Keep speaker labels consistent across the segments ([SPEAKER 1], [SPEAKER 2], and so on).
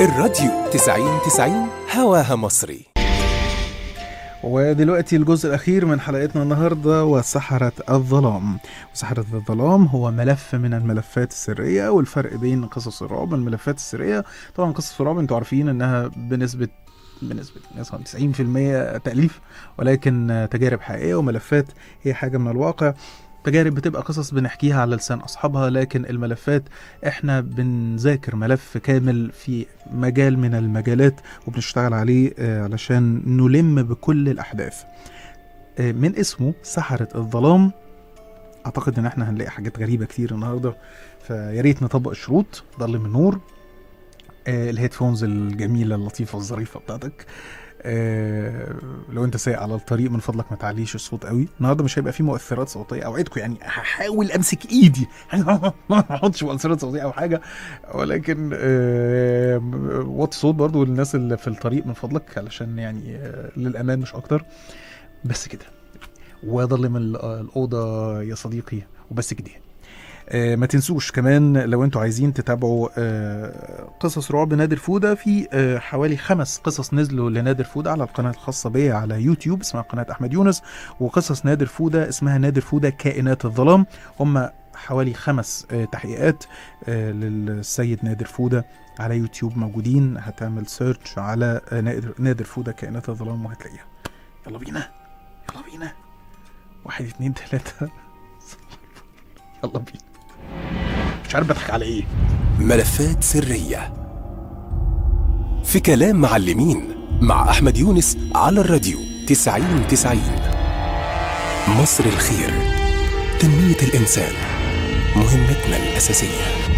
[SPEAKER 1] الراديو 90 90 هواها مصري
[SPEAKER 2] ودلوقتي الجزء الأخير من حلقتنا النهاردة وسحرة الظلام وسحرة الظلام هو ملف من الملفات السرية والفرق بين قصص الرعب والملفات السرية طبعا قصص الرعب انتوا عارفين انها بنسبة بنسبة مثلا 90% تأليف ولكن تجارب حقيقية وملفات هي حاجة من الواقع تجارب بتبقى قصص بنحكيها على لسان أصحابها لكن الملفات احنا بنذاكر ملف كامل في مجال من المجالات وبنشتغل عليه آه، علشان نلم بكل الأحداث آه، من اسمه سحرة الظلام أعتقد إن احنا هنلاقي حاجات غريبة كتير النهاردة فيا ريت نطبق الشروط ضلم النور آه، الهيدفونز الجميلة اللطيفة الظريفة بتاعتك آه، لو انت سايق على الطريق من فضلك ما تعليش الصوت قوي النهارده مش هيبقى فيه مؤثرات صوتيه اوعدكم يعني هحاول امسك ايدي ما احطش مؤثرات صوتيه او حاجه ولكن آه، وطي صوت برضو للناس اللي في الطريق من فضلك علشان يعني آه، للامان مش اكتر بس كده وضلم ال- الاوضه يا صديقي وبس كده آه، ما تنسوش كمان لو انتوا عايزين تتابعوا آه، قصص رعب نادر فودة في آه، حوالي خمس قصص نزلوا لنادر فودة على القناة الخاصة بيا على يوتيوب اسمها قناة أحمد يونس وقصص نادر فودة اسمها نادر فودة كائنات الظلام هم حوالي خمس آه، تحقيقات آه، للسيد نادر فودة على يوتيوب موجودين هتعمل سيرش على آه، نادر نادر فودة كائنات الظلام وهتلاقيها يلا بينا يلا بينا واحد اتنين تلاتة يلا بينا مش عارف بضحك على ايه
[SPEAKER 1] ملفات سرية في كلام معلمين مع أحمد يونس على الراديو 90 90 مصر الخير تنمية الإنسان مهمتنا الأساسية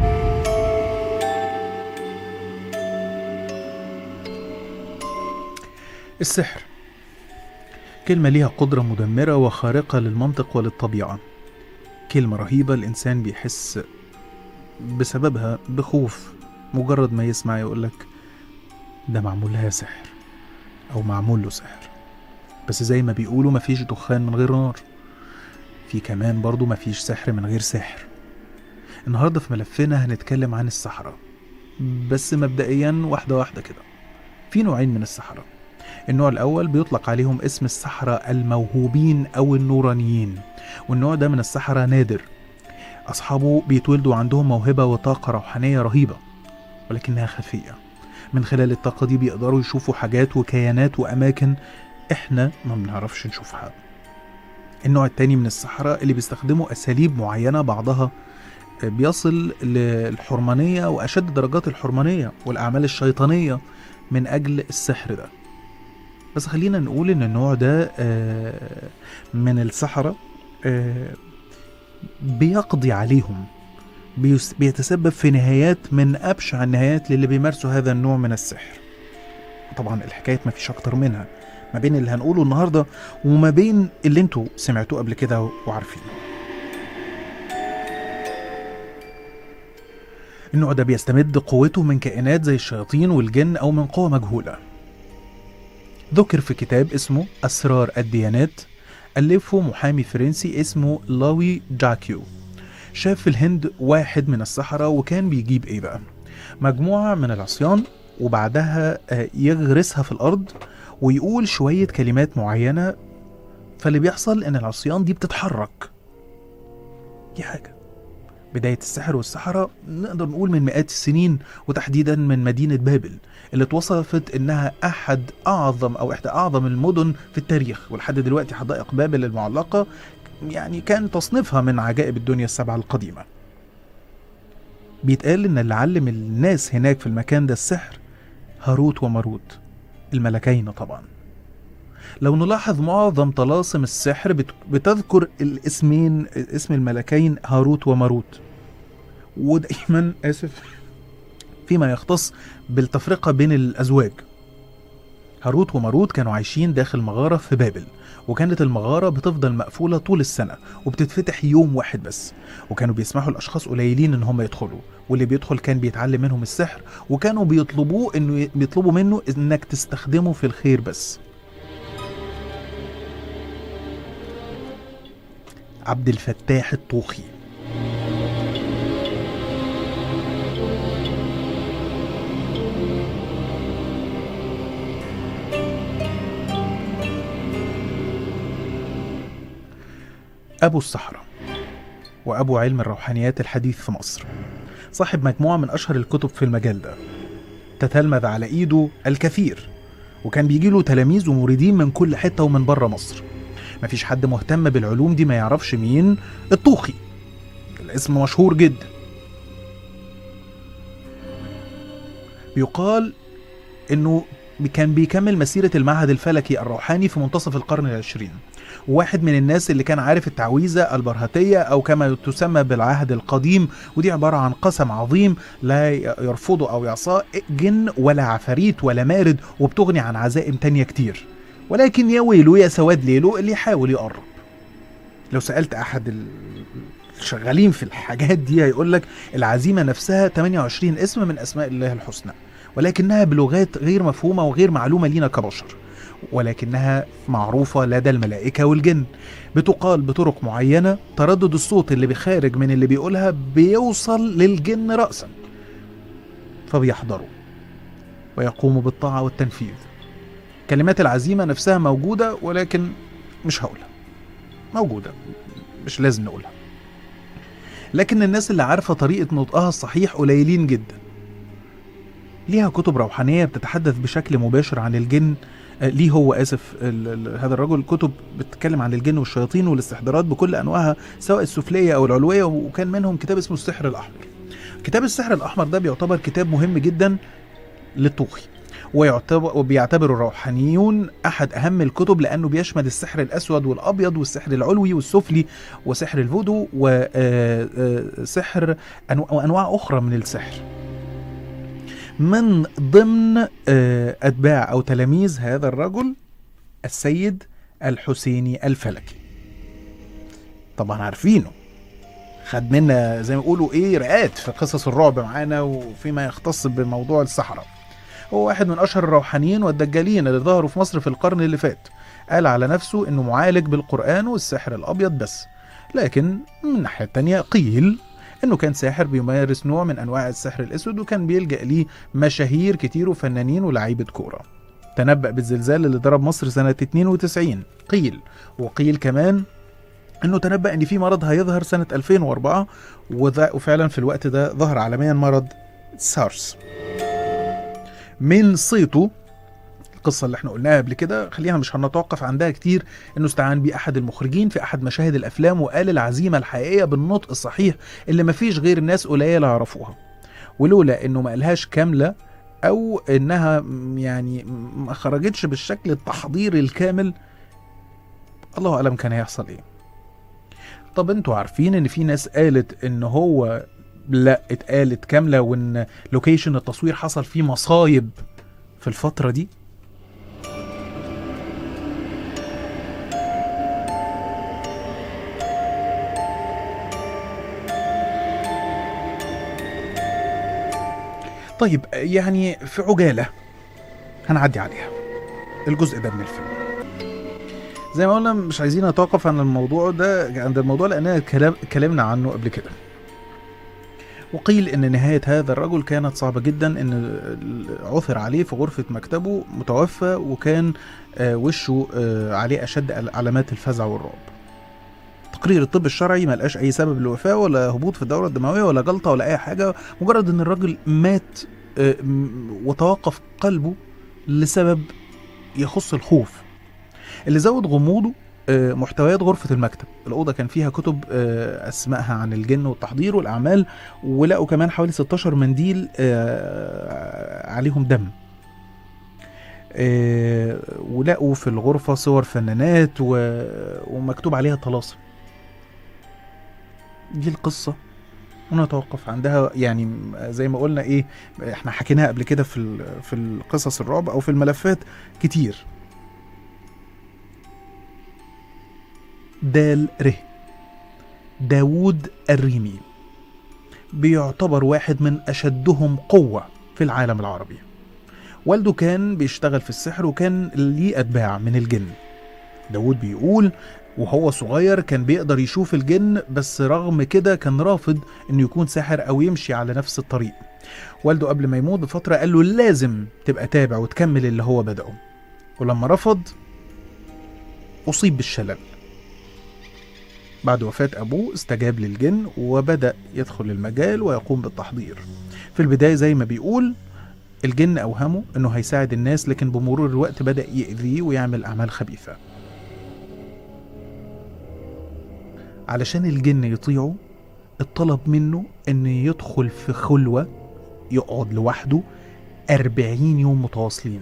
[SPEAKER 2] السحر كلمة ليها قدرة مدمرة وخارقة للمنطق وللطبيعة كلمة رهيبة الإنسان بيحس بسببها بخوف مجرد ما يسمع يقولك ده معمول لها سحر أو معمول له سحر بس زي ما بيقولوا مفيش دخان من غير نار في كمان برضو مفيش سحر من غير سحر النهاردة في ملفنا هنتكلم عن السحرة بس مبدئيا واحدة واحدة كده في نوعين من السحرة النوع الأول بيطلق عليهم اسم السحرة الموهوبين أو النورانيين والنوع ده من السحرة نادر أصحابه بيتولدوا عندهم موهبة وطاقة روحانية رهيبة ولكنها خفية من خلال الطاقة دي بيقدروا يشوفوا حاجات وكيانات وأماكن إحنا ما بنعرفش نشوفها النوع التاني من السحرة اللي بيستخدموا أساليب معينة بعضها بيصل للحرمانية وأشد درجات الحرمانية والأعمال الشيطانية من أجل السحر ده بس خلينا نقول ان النوع ده آه، من السحرة آه، بيقضي عليهم بيس- بيتسبب في نهايات من ابشع النهايات للي بيمارسوا هذا النوع من السحر طبعا الحكايات ما فيش اكتر منها ما بين اللي هنقوله النهارده وما بين اللي انتوا سمعتوه قبل كده وعارفينه النوع ده بيستمد قوته من كائنات زي الشياطين والجن او من قوة مجهولة ذكر في كتاب اسمه أسرار الديانات ألفه محامي فرنسي اسمه لاوي جاكيو شاف في الهند واحد من السحرة وكان بيجيب ايه بقى مجموعة من العصيان وبعدها آه، يغرسها في الأرض ويقول شوية كلمات معينة فاللي بيحصل إن العصيان دي بتتحرك دي حاجة بداية السحر والسحرة نقدر نقول من مئات السنين وتحديدا من مدينة بابل اللي اتوصفت انها احد اعظم او احدى اعظم المدن في التاريخ ولحد دلوقتي حدائق بابل المعلقة يعني كان تصنيفها من عجائب الدنيا السبعة القديمة بيتقال ان اللي علم الناس هناك في المكان ده السحر هاروت وماروت الملكين طبعا لو نلاحظ معظم طلاسم السحر بت- بتذكر الاسمين اسم الملكين هاروت وماروت ودايما اسف فيما يختص بالتفرقة بين الأزواج هاروت وماروت كانوا عايشين داخل مغارة في بابل وكانت المغارة بتفضل مقفولة طول السنة وبتتفتح يوم واحد بس وكانوا بيسمحوا لأشخاص قليلين إن هم يدخلوا واللي بيدخل كان بيتعلم منهم السحر وكانوا بيطلبوه إنه ي- بيطلبوا منه إنك تستخدمه في الخير بس عبد الفتاح الطوخي أبو الصحراء وأبو علم الروحانيات الحديث في مصر صاحب مجموعة من أشهر الكتب في المجال ده تتلمذ على إيده الكثير وكان بيجيله تلاميذ ومريدين من كل حتة ومن بره مصر مفيش حد مهتم بالعلوم دي ما يعرفش مين الطوخي الاسم مشهور جدا يقال انه كان بيكمل مسيرة المعهد الفلكي الروحاني في منتصف القرن العشرين واحد من الناس اللي كان عارف التعويذة البرهتية أو كما تسمى بالعهد القديم ودي عبارة عن قسم عظيم لا يرفضه أو يعصاه جن ولا عفاريت ولا مارد وبتغني عن عزائم تانية كتير ولكن يا ويله يا سواد ليله اللي يحاول يقرب لو سألت أحد الشغالين في الحاجات دي هيقول لك العزيمة نفسها 28 اسم من أسماء الله الحسنى ولكنها بلغات غير مفهومة وغير معلومة لينا كبشر ولكنها معروفة لدى الملائكة والجن بتقال بطرق معينة تردد الصوت اللي بخارج من اللي بيقولها بيوصل للجن رأسا فبيحضروا ويقوموا بالطاعة والتنفيذ كلمات العزيمة نفسها موجودة ولكن مش هقولها موجودة مش لازم نقولها لكن الناس اللي عارفة طريقة نطقها الصحيح قليلين جدا ليها كتب روحانية بتتحدث بشكل مباشر عن الجن آه، ليه هو اسف ال- ال- هذا الرجل كتب بتتكلم عن الجن والشياطين والاستحضارات بكل انواعها سواء السفليه او العلويه وكان منهم كتاب اسمه السحر الاحمر. كتاب السحر الاحمر ده بيعتبر كتاب مهم جدا للطوخي ويعتبر وبيعتبر الروحانيون احد اهم الكتب لانه بيشمل السحر الاسود والابيض والسحر العلوي والسفلي وسحر الفودو وسحر وانواع اخرى من السحر. من ضمن آه، اتباع او تلاميذ هذا الرجل السيد الحسيني الفلكي. طبعا عارفينه خد منا زي ما يقولوا ايه رئات في قصص الرعب معانا وفيما يختص بموضوع الصحراء. هو واحد من اشهر الروحانيين والدجالين اللي ظهروا في مصر في القرن اللي فات. قال على نفسه انه معالج بالقران والسحر الابيض بس. لكن من الناحيه التانيه قيل انه كان ساحر بيمارس نوع من انواع السحر الاسود وكان بيلجا ليه مشاهير كتير وفنانين ولاعيبه كوره. تنبأ بالزلزال اللي ضرب مصر سنة 92 قيل وقيل كمان انه تنبأ ان في مرض هيظهر سنة 2004 وذا وفعلا في الوقت ده ظهر عالميا مرض سارس من صيته القصة اللي احنا قلناها قبل كده خلينا مش هنتوقف عندها كتير انه استعان بيه احد المخرجين في احد مشاهد الافلام وقال العزيمة الحقيقية بالنطق الصحيح اللي مفيش غير الناس قليلة يعرفوها ولولا انه ما قالهاش كاملة او انها م- يعني م- ما خرجتش بالشكل التحضيري الكامل الله اعلم كان هيحصل ايه طب انتوا عارفين ان في ناس قالت ان هو لا اتقالت كاملة وان لوكيشن التصوير حصل فيه مصايب في الفترة دي طيب يعني في عجالة هنعدي عليها الجزء ده من الفيلم زي ما قلنا مش عايزين نتوقف عن الموضوع ده عند الموضوع لأننا كلام اتكلمنا عنه قبل كده وقيل ان نهاية هذا الرجل كانت صعبة جدا ان عثر عليه في غرفة مكتبه متوفى وكان آه، وشه آه، عليه اشد علامات الفزع والرعب تقرير الطب الشرعي ما لقاش اي سبب للوفاة ولا هبوط في الدورة الدموية ولا جلطة ولا اي حاجة مجرد ان الراجل مات آه، م- وتوقف قلبه لسبب يخص الخوف اللي زود غموضه آه، محتويات غرفة المكتب الأوضة كان فيها كتب آه، أسمائها عن الجن والتحضير والأعمال ولقوا كمان حوالي 16 منديل آه، عليهم دم آه، ولقوا في الغرفة صور فنانات و- ومكتوب عليها طلاسم دي القصة ونتوقف عندها يعني زي ما قلنا ايه احنا حكيناها قبل كده في ال- في القصص الرعب او في الملفات كتير دال ره داوود الريمي بيعتبر واحد من أشدهم قوة في العالم العربي والده كان بيشتغل في السحر وكان ليه أتباع من الجن داود بيقول وهو صغير كان بيقدر يشوف الجن بس رغم كده كان رافض انه يكون ساحر او يمشي على نفس الطريق والده قبل ما يموت بفترة قال له لازم تبقى تابع وتكمل اللي هو بدأه ولما رفض أصيب بالشلل بعد وفاة أبوه استجاب للجن وبدأ يدخل المجال ويقوم بالتحضير في البداية زي ما بيقول الجن أوهمه أنه هيساعد الناس لكن بمرور الوقت بدأ يأذيه ويعمل أعمال خبيثة علشان الجن يطيعه اتطلب منه أن يدخل في خلوة يقعد لوحده أربعين يوم متواصلين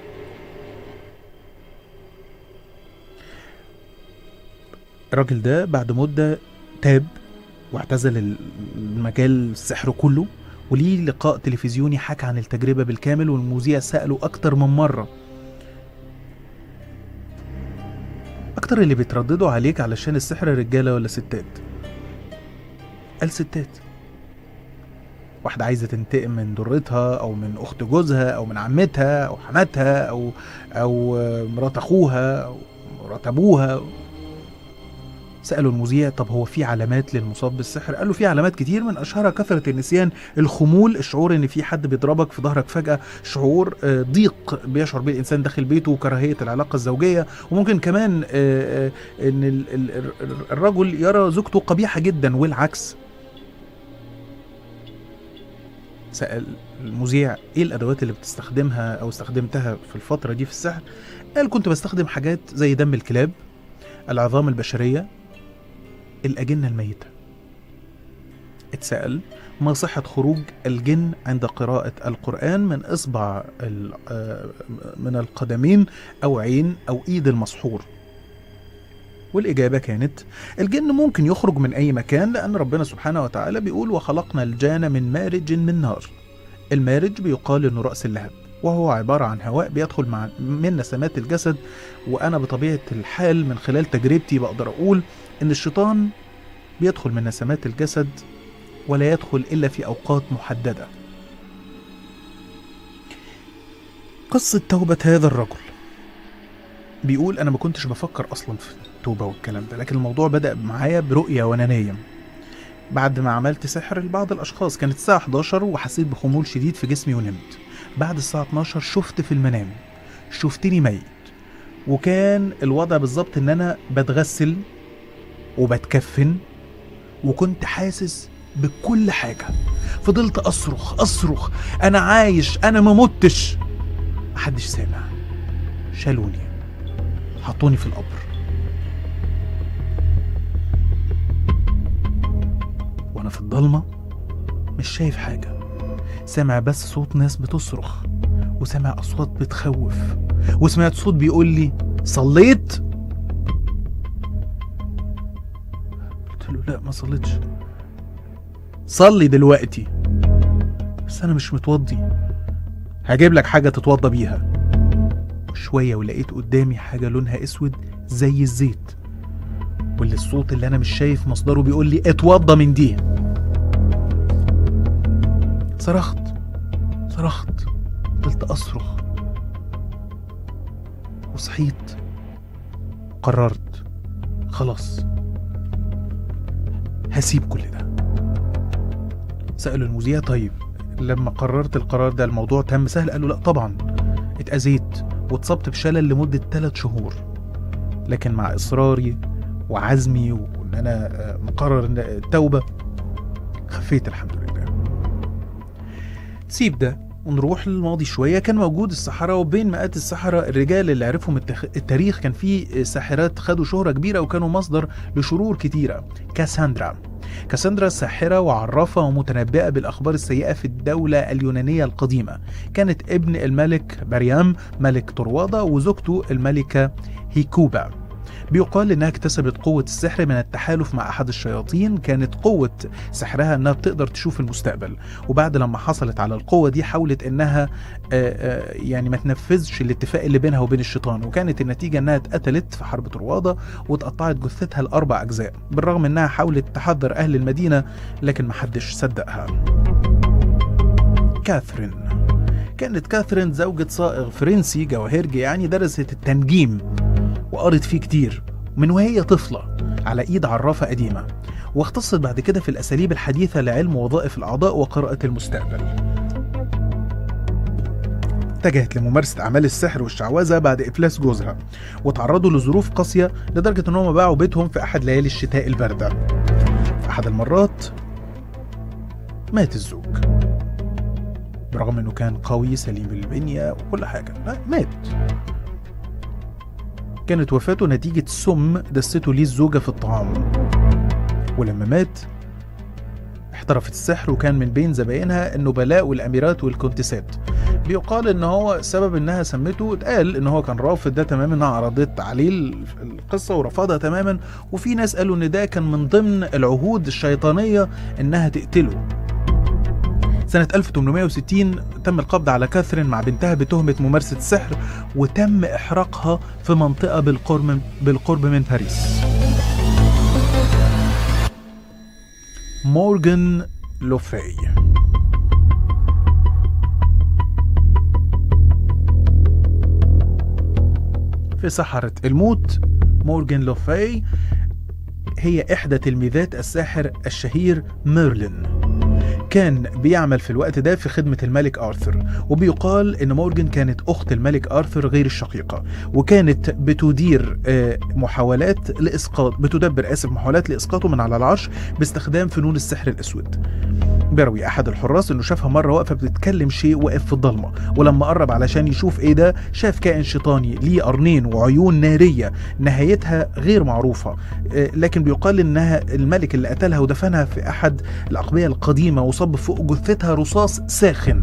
[SPEAKER 2] الراجل ده بعد مدة تاب واعتزل المجال السحر كله وليه لقاء تلفزيوني حكى عن التجربة بالكامل والمذيع سأله أكتر من مرة أكتر اللي بيترددوا عليك علشان السحر رجالة ولا ستات قال ستات واحدة عايزة تنتقم من ضرتها أو من أخت جوزها أو من عمتها أو حماتها أو أو مرات أخوها أو مرات أبوها سألوا المذيع طب هو في علامات للمصاب بالسحر؟ قال له في علامات كتير من أشهرها كثرة النسيان، الخمول، الشعور إن في حد بيضربك في ظهرك فجأة، شعور آه، ضيق بيشعر به الإنسان داخل بيته وكراهية العلاقة الزوجية، وممكن كمان آه، آه، إن ال- ال- ال- الرجل يرى زوجته قبيحة جدا والعكس. سأل المذيع إيه الأدوات اللي بتستخدمها أو استخدمتها في الفترة دي في السحر؟ قال كنت بستخدم حاجات زي دم الكلاب، العظام البشرية، الأجنة الميتة اتسأل ما صحة خروج الجن عند قراءة القرآن من إصبع ال- آه، من القدمين أو عين أو إيد المسحور والإجابة كانت الجن ممكن يخرج من أي مكان لأن ربنا سبحانه وتعالى بيقول وخلقنا الجان من مارج من نار المارج بيقال إنه رأس اللهب وهو عبارة عن هواء بيدخل مع من نسمات الجسد وأنا بطبيعة الحال من خلال تجربتي بقدر أقول إن الشيطان بيدخل من نسمات الجسد ولا يدخل إلا في أوقات محددة. قصة توبة هذا الرجل بيقول أنا ما كنتش بفكر أصلا في التوبة والكلام ده لكن الموضوع بدأ معايا برؤية وأنا نايم بعد ما عملت سحر لبعض الأشخاص كانت الساعة 11 وحسيت بخمول شديد في جسمي ونمت بعد الساعة 12 شفت في المنام شفتني ميت وكان الوضع بالظبط ان انا بتغسل وبتكفن وكنت حاسس بكل حاجة فضلت أصرخ أصرخ أنا عايش أنا ما متش محدش سامع شالوني حطوني في القبر وأنا في الضلمة مش شايف حاجة سامع بس صوت ناس بتصرخ وسامع أصوات بتخوف وسمعت صوت بيقول لي صليت قلت له لا ما صليتش صلي دلوقتي بس انا مش متوضي هجيب لك حاجه تتوضى بيها شويه ولقيت قدامي حاجه لونها اسود زي الزيت واللي الصوت اللي انا مش شايف مصدره بيقول لي اتوضى من دي صرخت صرخت فضلت اصرخ وصحيت قررت خلاص هسيب كل ده سألوا المذيع طيب لما قررت القرار ده الموضوع تم سهل قالوا لا طبعا اتأذيت واتصبت بشلل لمدة 3 شهور لكن مع إصراري وعزمي وإن أنا آه، مقرر إن التوبة خفيت الحمد لله سيب ده ونروح للماضي شوية كان موجود السحرة وبين مئات السحرة الرجال اللي عرفهم التخ... التاريخ كان فيه ساحرات خدوا شهرة كبيرة وكانوا مصدر لشرور كتيرة كاساندرا كاساندرا ساحرة وعرافة ومتنبئة بالأخبار السيئة في الدولة اليونانية القديمة كانت ابن الملك بريام ملك طروادة وزوجته الملكة هيكوبا بيقال انها اكتسبت قوة السحر من التحالف مع احد الشياطين كانت قوة سحرها انها بتقدر تشوف المستقبل وبعد لما حصلت على القوة دي حاولت انها آه، آه، يعني ما تنفذش الاتفاق اللي بينها وبين الشيطان وكانت النتيجة انها اتقتلت في حرب طروادة واتقطعت جثتها لأربع أجزاء بالرغم انها حاولت تحذر أهل المدينة لكن محدش صدقها كاثرين كانت كاثرين زوجة صائغ فرنسي جواهرجي يعني درست التنجيم وقرت فيه كتير من وهي طفلة على إيد عرافة قديمة واختصت بعد كده في الأساليب الحديثة لعلم وظائف الأعضاء وقراءة المستقبل اتجهت لممارسة أعمال السحر والشعوذة بعد إفلاس جوزها وتعرضوا لظروف قاسية لدرجة إن هم باعوا بيتهم في أحد ليالي الشتاء الباردة في أحد المرات مات الزوج برغم إنه كان قوي سليم البنية وكل حاجة لا، مات كانت وفاته نتيجة سم دسته ليه الزوجة في الطعام ولما مات احترفت السحر وكان من بين زباينها النبلاء والاميرات والكونتسات بيقال ان هو سبب انها سمته اتقال ان هو كان رافض ده تماما انها عرضت عليه ال- القصه ورفضها تماما وفي ناس قالوا ان ده كان من ضمن العهود الشيطانيه انها تقتله سنة 1860 تم القبض على كاثرين مع بنتها بتهمة ممارسة السحر وتم إحراقها في منطقة بالقرب بالقرب من باريس. مورغان لوفي في سحرة الموت مورغان لوفي هي إحدى تلميذات الساحر الشهير ميرلين كان بيعمل في الوقت ده في خدمة الملك آرثر وبيقال إن مورجان كانت أخت الملك آرثر غير الشقيقة وكانت بتدير آه، محاولات لإسقاط بتدبر آسف محاولات لإسقاطه من على العرش باستخدام فنون السحر الأسود بيروي أحد الحراس إنه شافها مرة واقفة بتتكلم شيء واقف في الضلمة ولما قرب علشان يشوف إيه ده شاف كائن شيطاني ليه قرنين وعيون نارية نهايتها غير معروفة آه، لكن بيقال إنها الملك اللي قتلها ودفنها في أحد الأقبية القديمة وصب فوق جثتها رصاص ساخن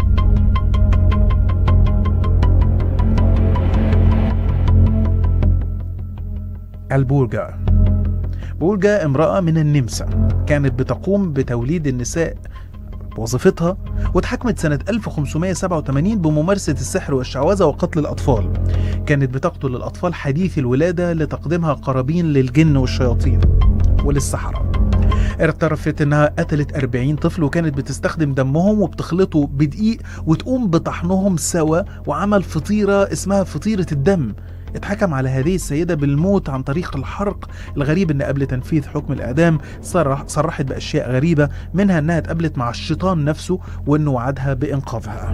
[SPEAKER 2] البورجا بورجا امرأة من النمسا كانت بتقوم بتوليد النساء بوظيفتها واتحكمت سنة 1587 بممارسة السحر والشعوذة وقتل الأطفال كانت بتقتل الأطفال حديث الولادة لتقديمها قرابين للجن والشياطين وللسحرة اعترفت انها قتلت 40 طفل وكانت بتستخدم دمهم وبتخلطه بدقيق وتقوم بطحنهم سوا وعمل فطيرة اسمها فطيرة الدم اتحكم على هذه السيدة بالموت عن طريق الحرق الغريب ان قبل تنفيذ حكم الاعدام صرح صرحت باشياء غريبة منها انها اتقابلت مع الشيطان نفسه وانه وعدها بانقاذها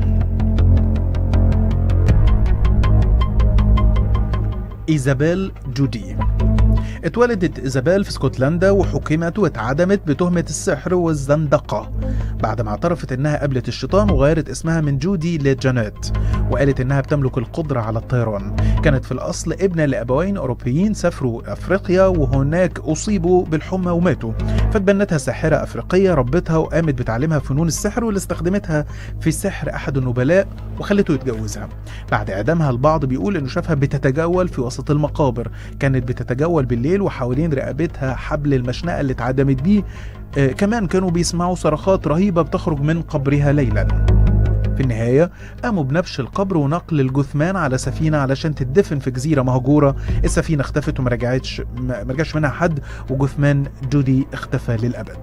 [SPEAKER 2] إيزابيل جودي اتولدت إيزابيل في اسكتلندا وحكمت واتعدمت بتهمة السحر والزندقة بعد ما اعترفت انها قابلت الشيطان وغيرت اسمها من جودي لجانيت وقالت انها بتملك القدرة على الطيران كانت في الاصل ابنة لابوين اوروبيين سافروا افريقيا وهناك اصيبوا بالحمى وماتوا فتبنتها ساحرة افريقية ربتها وقامت بتعليمها فنون السحر واللي استخدمتها في سحر احد النبلاء وخلته يتجوزها بعد اعدامها البعض بيقول انه شافها بتتجول في وسط المقابر كانت بتتجول بالليل وحوالين رقبتها حبل المشنقة اللي اتعدمت بيه آه كمان كانوا بيسمعوا صرخات رهيبة بتخرج من قبرها ليلا في النهاية قاموا بنبش القبر ونقل الجثمان على سفينة علشان تدفن في جزيرة مهجورة السفينة اختفت وما رجعتش ما ما رجعش منها حد وجثمان جودي اختفى للأبد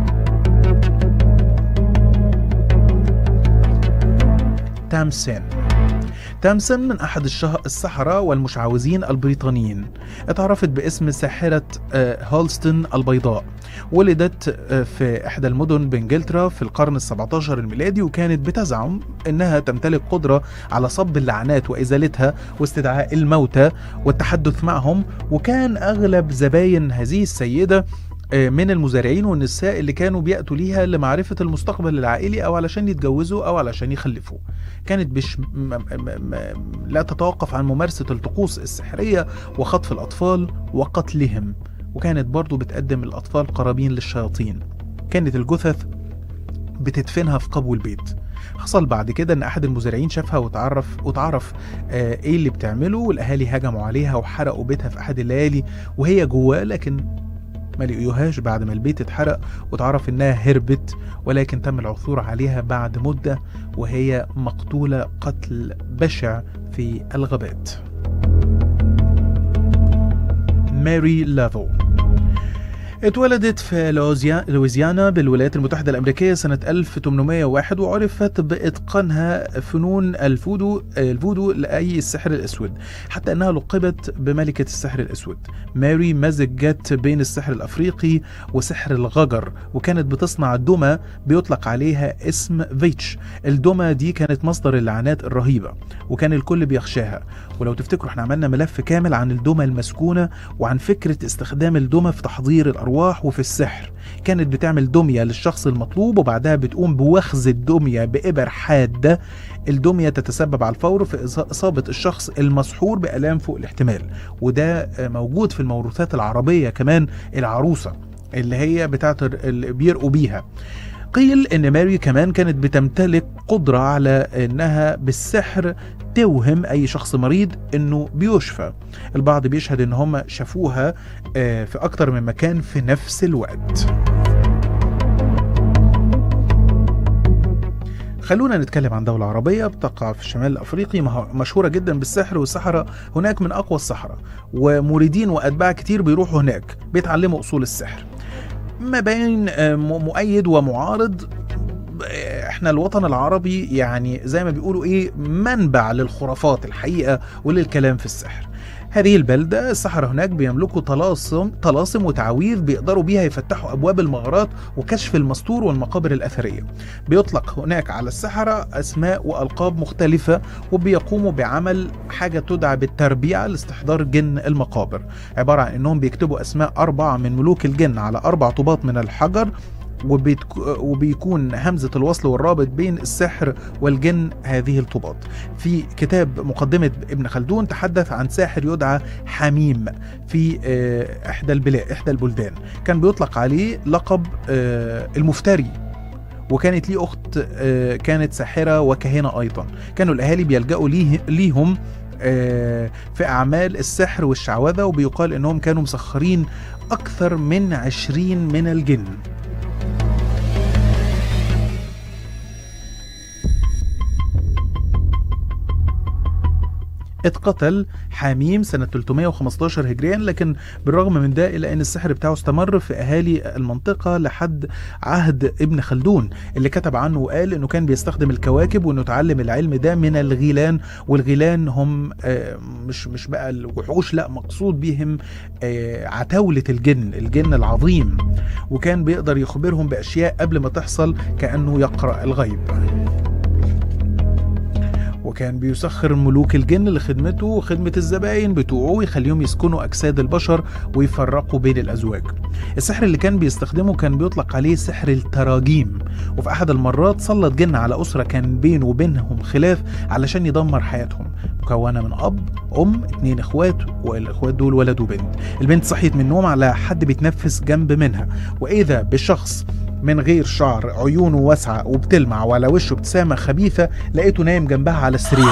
[SPEAKER 2] تامسين تامسون من أحد الشه- السحرة والمشعوذين البريطانيين اتعرفت باسم ساحرة آه، هولستن البيضاء ولدت آه، في إحدى المدن بإنجلترا في القرن ال17 الميلادي وكانت بتزعم إنها تمتلك قدرة على صب اللعنات وإزالتها واستدعاء الموتى والتحدث معهم وكان أغلب زباين هذه السيدة آه، من المزارعين والنساء اللي كانوا بيأتوا ليها لمعرفة المستقبل العائلي أو علشان يتجوزوا أو علشان يخلفوا كانت بش م... م... م... لا تتوقف عن ممارسة الطقوس السحرية وخطف الأطفال وقتلهم وكانت برضو بتقدم الأطفال قرابين للشياطين كانت الجثث بتدفنها في قبو البيت حصل بعد كده ان احد المزارعين شافها وتعرف وتعرف آه ايه اللي بتعمله والاهالي هجموا عليها وحرقوا بيتها في احد الليالي وهي جواه لكن ما لقيوهاش بعد ما البيت اتحرق وتعرف انها هربت ولكن تم العثور عليها بعد مدة وهي مقتولة قتل بشع في الغابات ماري لافو اتولدت في لوزيا- لويزيانا بالولايات المتحدة الأمريكية سنة 1801 وعرفت بإتقانها فنون الفودو الفودو لأي السحر الأسود حتى أنها لقبت بملكة السحر الأسود ماري مزجت بين السحر الأفريقي وسحر الغجر وكانت بتصنع دمى بيطلق عليها اسم فيتش الدمى دي كانت مصدر اللعنات الرهيبة وكان الكل بيخشاها ولو تفتكروا احنا عملنا ملف كامل عن الدمى المسكونة وعن فكرة استخدام الدمى في تحضير الأرواح وفي السحر كانت بتعمل دمية للشخص المطلوب وبعدها بتقوم بوخز الدمية بإبر حادة الدمية تتسبب على الفور في إص- إصابة الشخص المسحور بآلام فوق الاحتمال وده آه، موجود في الموروثات العربية كمان العروسة اللي هي بتاعت ال- اللي بيرقوا بيها قيل ان ماري كمان كانت بتمتلك قدرة على انها بالسحر توهم اي شخص مريض انه بيشفى البعض بيشهد ان هم شافوها آه، في اكتر من مكان في نفس الوقت خلونا نتكلم عن دولة عربية بتقع في الشمال الأفريقي مه- مشهورة جدا بالسحر والسحرة هناك من أقوى السحرة ومريدين وأتباع كتير بيروحوا هناك بيتعلموا أصول السحر ما بين آه، م- مؤيد ومعارض آه، احنا الوطن العربي يعني زي ما بيقولوا ايه منبع للخرافات الحقيقة وللكلام في السحر هذه البلدة السحرة هناك بيملكوا طلاسم طلاسم وتعاويذ بيقدروا بيها يفتحوا أبواب المغارات وكشف المستور والمقابر الأثرية بيطلق هناك على السحرة أسماء وألقاب مختلفة وبيقوموا بعمل حاجة تدعى بالتربيع لاستحضار جن المقابر عبارة عن أنهم بيكتبوا أسماء أربعة من ملوك الجن على أربع طوبات من الحجر وبيتك... وبيكون همزة الوصل والرابط بين السحر والجن هذه الطوبات في كتاب مقدمة ابن خلدون تحدث عن ساحر يدعى حميم في آه، إحدى البلاد إحدى البلدان كان بيطلق عليه لقب آه، المفتري وكانت ليه أخت آه، كانت ساحرة وكاهنة أيضا كانوا الأهالي بيلجأوا ليه ليهم آه، في أعمال السحر والشعوذة وبيقال إنهم كانوا مسخرين أكثر من عشرين من الجن اتقتل حميم سنة 315 هجريا لكن بالرغم من ده إلا أن السحر بتاعه استمر في أهالي المنطقة لحد عهد ابن خلدون اللي كتب عنه وقال أنه كان بيستخدم الكواكب وأنه اتعلم العلم ده من الغيلان والغيلان هم آه، مش مش بقى الوحوش لا مقصود بهم آه، عتاولة الجن الجن العظيم وكان بيقدر يخبرهم بأشياء قبل ما تحصل كأنه يقرأ الغيب وكان بيسخر ملوك الجن لخدمته وخدمة الزباين بتوعه ويخليهم يسكنوا أجساد البشر ويفرقوا بين الأزواج السحر اللي كان بيستخدمه كان بيطلق عليه سحر التراجيم وفي أحد المرات سلط جن على أسرة كان بينه وبينهم خلاف علشان يدمر حياتهم مكونة من أب أم اتنين إخوات والإخوات دول ولد وبنت البنت صحيت من النوم على حد بيتنفس جنب منها وإذا بشخص من غير شعر عيونه واسعة وبتلمع وعلى وشه ابتسامة خبيثة لقيته نايم جنبها على السرير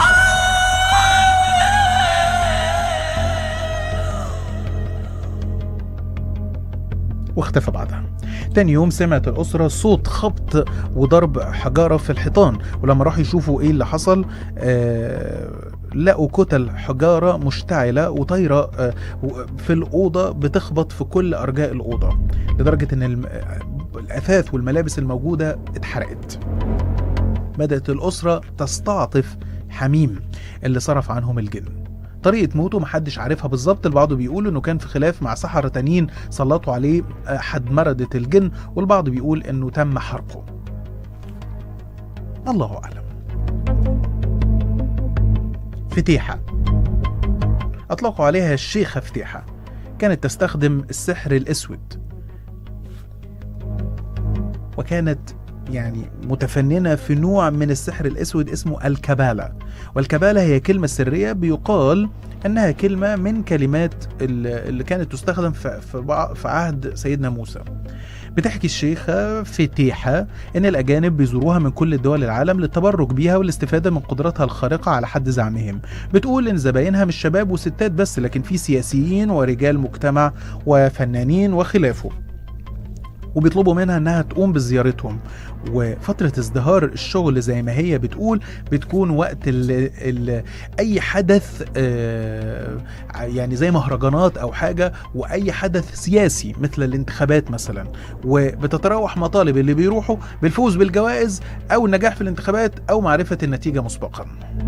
[SPEAKER 2] واختفى بعدها تاني يوم سمعت الأسرة صوت خبط وضرب حجارة في الحيطان ولما راحوا يشوفوا ايه اللي حصل آه لقوا كتل حجارة مشتعلة وطايرة آه و- في الأوضة بتخبط في كل أرجاء الأوضة لدرجة إن الم- الأثاث والملابس الموجودة اتحرقت بدأت الأسرة تستعطف حميم اللي صرف عنهم الجن طريقة موته محدش عارفها بالظبط البعض بيقول انه كان في خلاف مع سحرة تانيين سلطوا عليه حد مردة الجن والبعض بيقول انه تم حرقه الله اعلم فتيحة اطلقوا عليها الشيخة فتيحة كانت تستخدم السحر الاسود وكانت يعني متفننة في نوع من السحر الأسود اسمه الكبالة والكبالة هي كلمة سرية بيقال أنها كلمة من كلمات ال- اللي كانت تستخدم في في بع- في عهد سيدنا موسى بتحكي الشيخة فتيحة إن الأجانب بيزوروها من كل دول العالم للتبرك بيها والاستفادة من قدراتها الخارقة على حد زعمهم بتقول إن زباينها مش شباب وستات بس لكن في سياسيين ورجال مجتمع وفنانين وخلافه وبيطلبوا منها انها تقوم بزيارتهم وفترة ازدهار الشغل زي ما هي بتقول بتكون وقت ال ال اي حدث آه، يعني زي مهرجانات او حاجة واي حدث سياسي مثل الانتخابات مثلا وبتتراوح مطالب اللي بيروحوا بالفوز بالجوائز او النجاح في الانتخابات او معرفة النتيجة مسبقا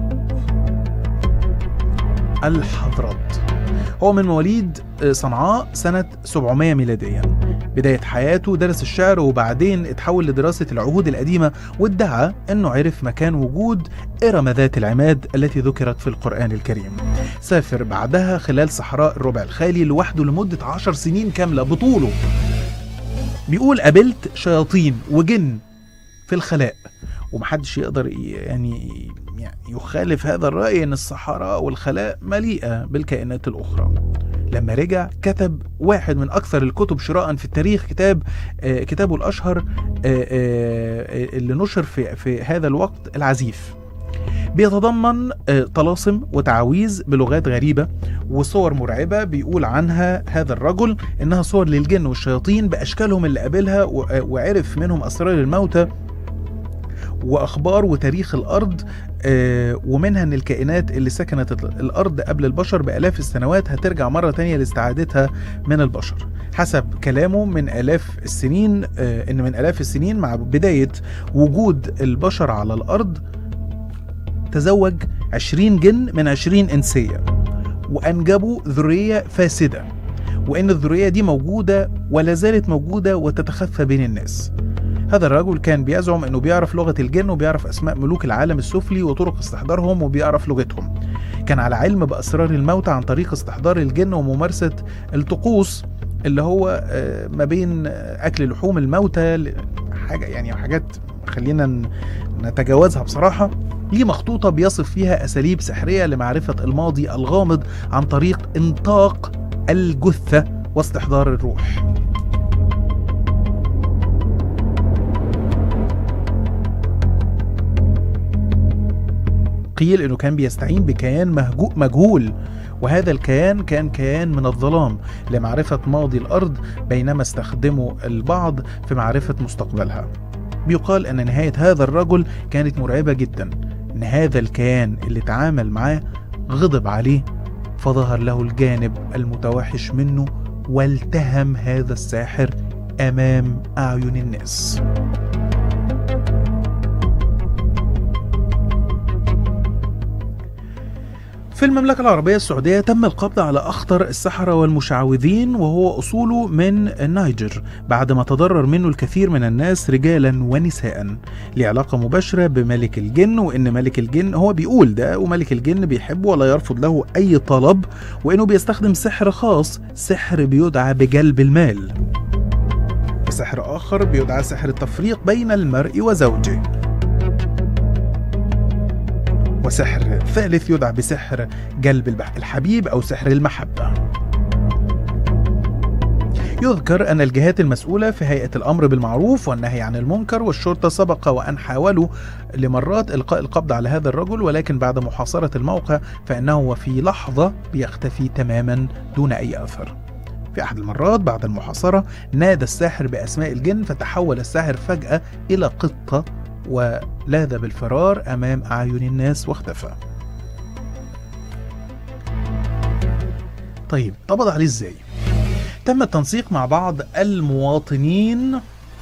[SPEAKER 2] الحضرات هو من مواليد صنعاء سنة 700 ميلاديا بداية حياته درس الشعر وبعدين اتحول لدراسة العهود القديمة وادعى انه عرف مكان وجود إرم ذات العماد التي ذكرت في القرآن الكريم سافر بعدها خلال صحراء الربع الخالي لوحده لمدة عشر سنين كاملة بطوله بيقول قابلت شياطين وجن في الخلاء ومحدش يقدر ي- يعني يعني يخالف هذا الرأي أن الصحراء والخلاء مليئة بالكائنات الأخرى لما رجع كتب واحد من أكثر الكتب شراء في التاريخ كتاب آه، كتابه الأشهر آه، آه، آه، اللي نشر في, في هذا الوقت العزيف بيتضمن آه، طلاسم وتعاويذ بلغات غريبة وصور مرعبة بيقول عنها هذا الرجل إنها صور للجن والشياطين بأشكالهم اللي قابلها و- آه، وعرف منهم أسرار الموتى واخبار وتاريخ الارض آه، ومنها ان الكائنات اللي سكنت ال- الارض قبل البشر بالاف السنوات هترجع مره تانية لاستعادتها من البشر حسب كلامه من الاف السنين آه، ان من الاف السنين مع بدايه وجود البشر على الارض تزوج 20 جن من 20 انسيه وانجبوا ذريه فاسده وان الذريه دي موجوده ولا زالت موجوده وتتخفى بين الناس هذا الرجل كان بيزعم انه بيعرف لغه الجن وبيعرف اسماء ملوك العالم السفلي وطرق استحضارهم وبيعرف لغتهم كان على علم باسرار الموتى عن طريق استحضار الجن وممارسه الطقوس اللي هو آه، ما بين آه، اكل لحوم الموتى ل- حاجه يعني حاجات خلينا ن- نتجاوزها بصراحه ليه مخطوطه بيصف فيها اساليب سحريه لمعرفه الماضي الغامض عن طريق انطاق الجثه واستحضار الروح قيل انه كان بيستعين بكيان مهجو مجهول وهذا الكيان كان كيان من الظلام لمعرفة ماضي الأرض بينما استخدمه البعض في معرفة مستقبلها بيقال أن نهاية هذا الرجل كانت مرعبة جدا إن هذا الكيان اللي تعامل معاه غضب عليه فظهر له الجانب المتوحش منه والتهم هذا الساحر أمام أعين الناس في المملكة العربية السعودية تم القبض على أخطر السحرة والمشعوذين وهو أصوله من النيجر بعد ما تضرر منه الكثير من الناس رجالا ونساء لعلاقة مباشرة بملك الجن وإن ملك الجن هو بيقول ده وملك الجن بيحبه ولا يرفض له أي طلب وإنه بيستخدم سحر خاص سحر بيدعى بجلب المال وسحر آخر بيدعى سحر التفريق بين المرء وزوجه وسحر ثالث يدعى بسحر جلب البح- الحبيب أو سحر المحبة يذكر أن الجهات المسؤولة في هيئة الأمر بالمعروف والنهي عن المنكر والشرطة سبق وأن حاولوا لمرات إلقاء القبض على هذا الرجل ولكن بعد محاصرة الموقع فإنه وفي لحظة بيختفي تماما دون أي أثر في أحد المرات بعد المحاصرة نادى الساحر بأسماء الجن فتحول الساحر فجأة إلى قطة ولاذ بالفرار أمام أعين الناس واختفى طيب قبض عليه ازاي؟ تم التنسيق مع بعض المواطنين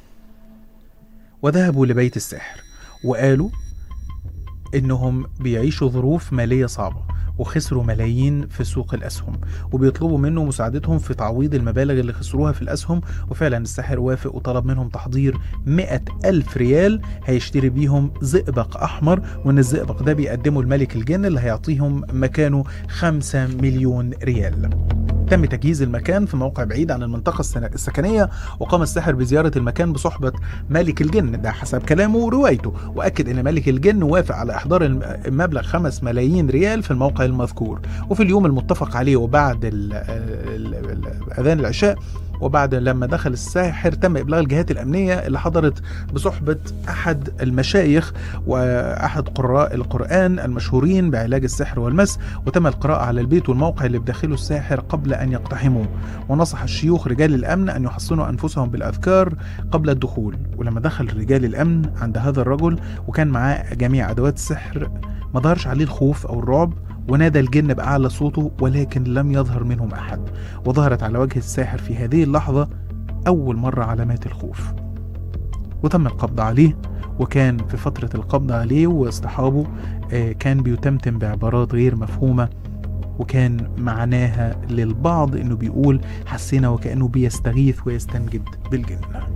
[SPEAKER 2] وذهبوا لبيت الساحر وقالوا انهم بيعيشوا ظروف ماليه صعبه وخسروا ملايين في سوق الأسهم وبيطلبوا منه مساعدتهم في تعويض المبالغ اللي خسروها في الأسهم وفعلا الساحر وافق وطلب منهم تحضير مئة ألف ريال هيشتري بيهم زئبق أحمر وإن الزئبق ده بيقدمه الملك الجن اللي هيعطيهم مكانه خمسة مليون ريال تم تجهيز المكان في موقع بعيد عن المنطقة السن- السكنية وقام الساحر بزيارة المكان بصحبة ملك الجن ده حسب كلامه وروايته وأكد أن ملك الجن وافق على إحضار الم- المبلغ 5 ملايين ريال في الموقع المذكور وفي اليوم المتفق عليه وبعد ال- ال- ال- أذان العشاء وبعد لما دخل الساحر تم ابلاغ الجهات الامنيه اللي حضرت بصحبه احد المشايخ واحد قراء القران المشهورين بعلاج السحر والمس وتم القراءه على البيت والموقع اللي بداخله الساحر قبل ان يقتحموه ونصح الشيوخ رجال الامن ان يحصنوا انفسهم بالاذكار قبل الدخول ولما دخل رجال الامن عند هذا الرجل وكان معاه جميع ادوات السحر ما ظهرش عليه الخوف او الرعب ونادى الجن باعلى صوته ولكن لم يظهر منهم احد وظهرت على وجه الساحر في هذه اللحظه اول مره علامات الخوف وتم القبض عليه وكان في فترة القبض عليه واصطحابه آه، كان بيتمتم بعبارات غير مفهومة وكان معناها للبعض انه بيقول حسينا وكأنه بيستغيث ويستنجد بالجن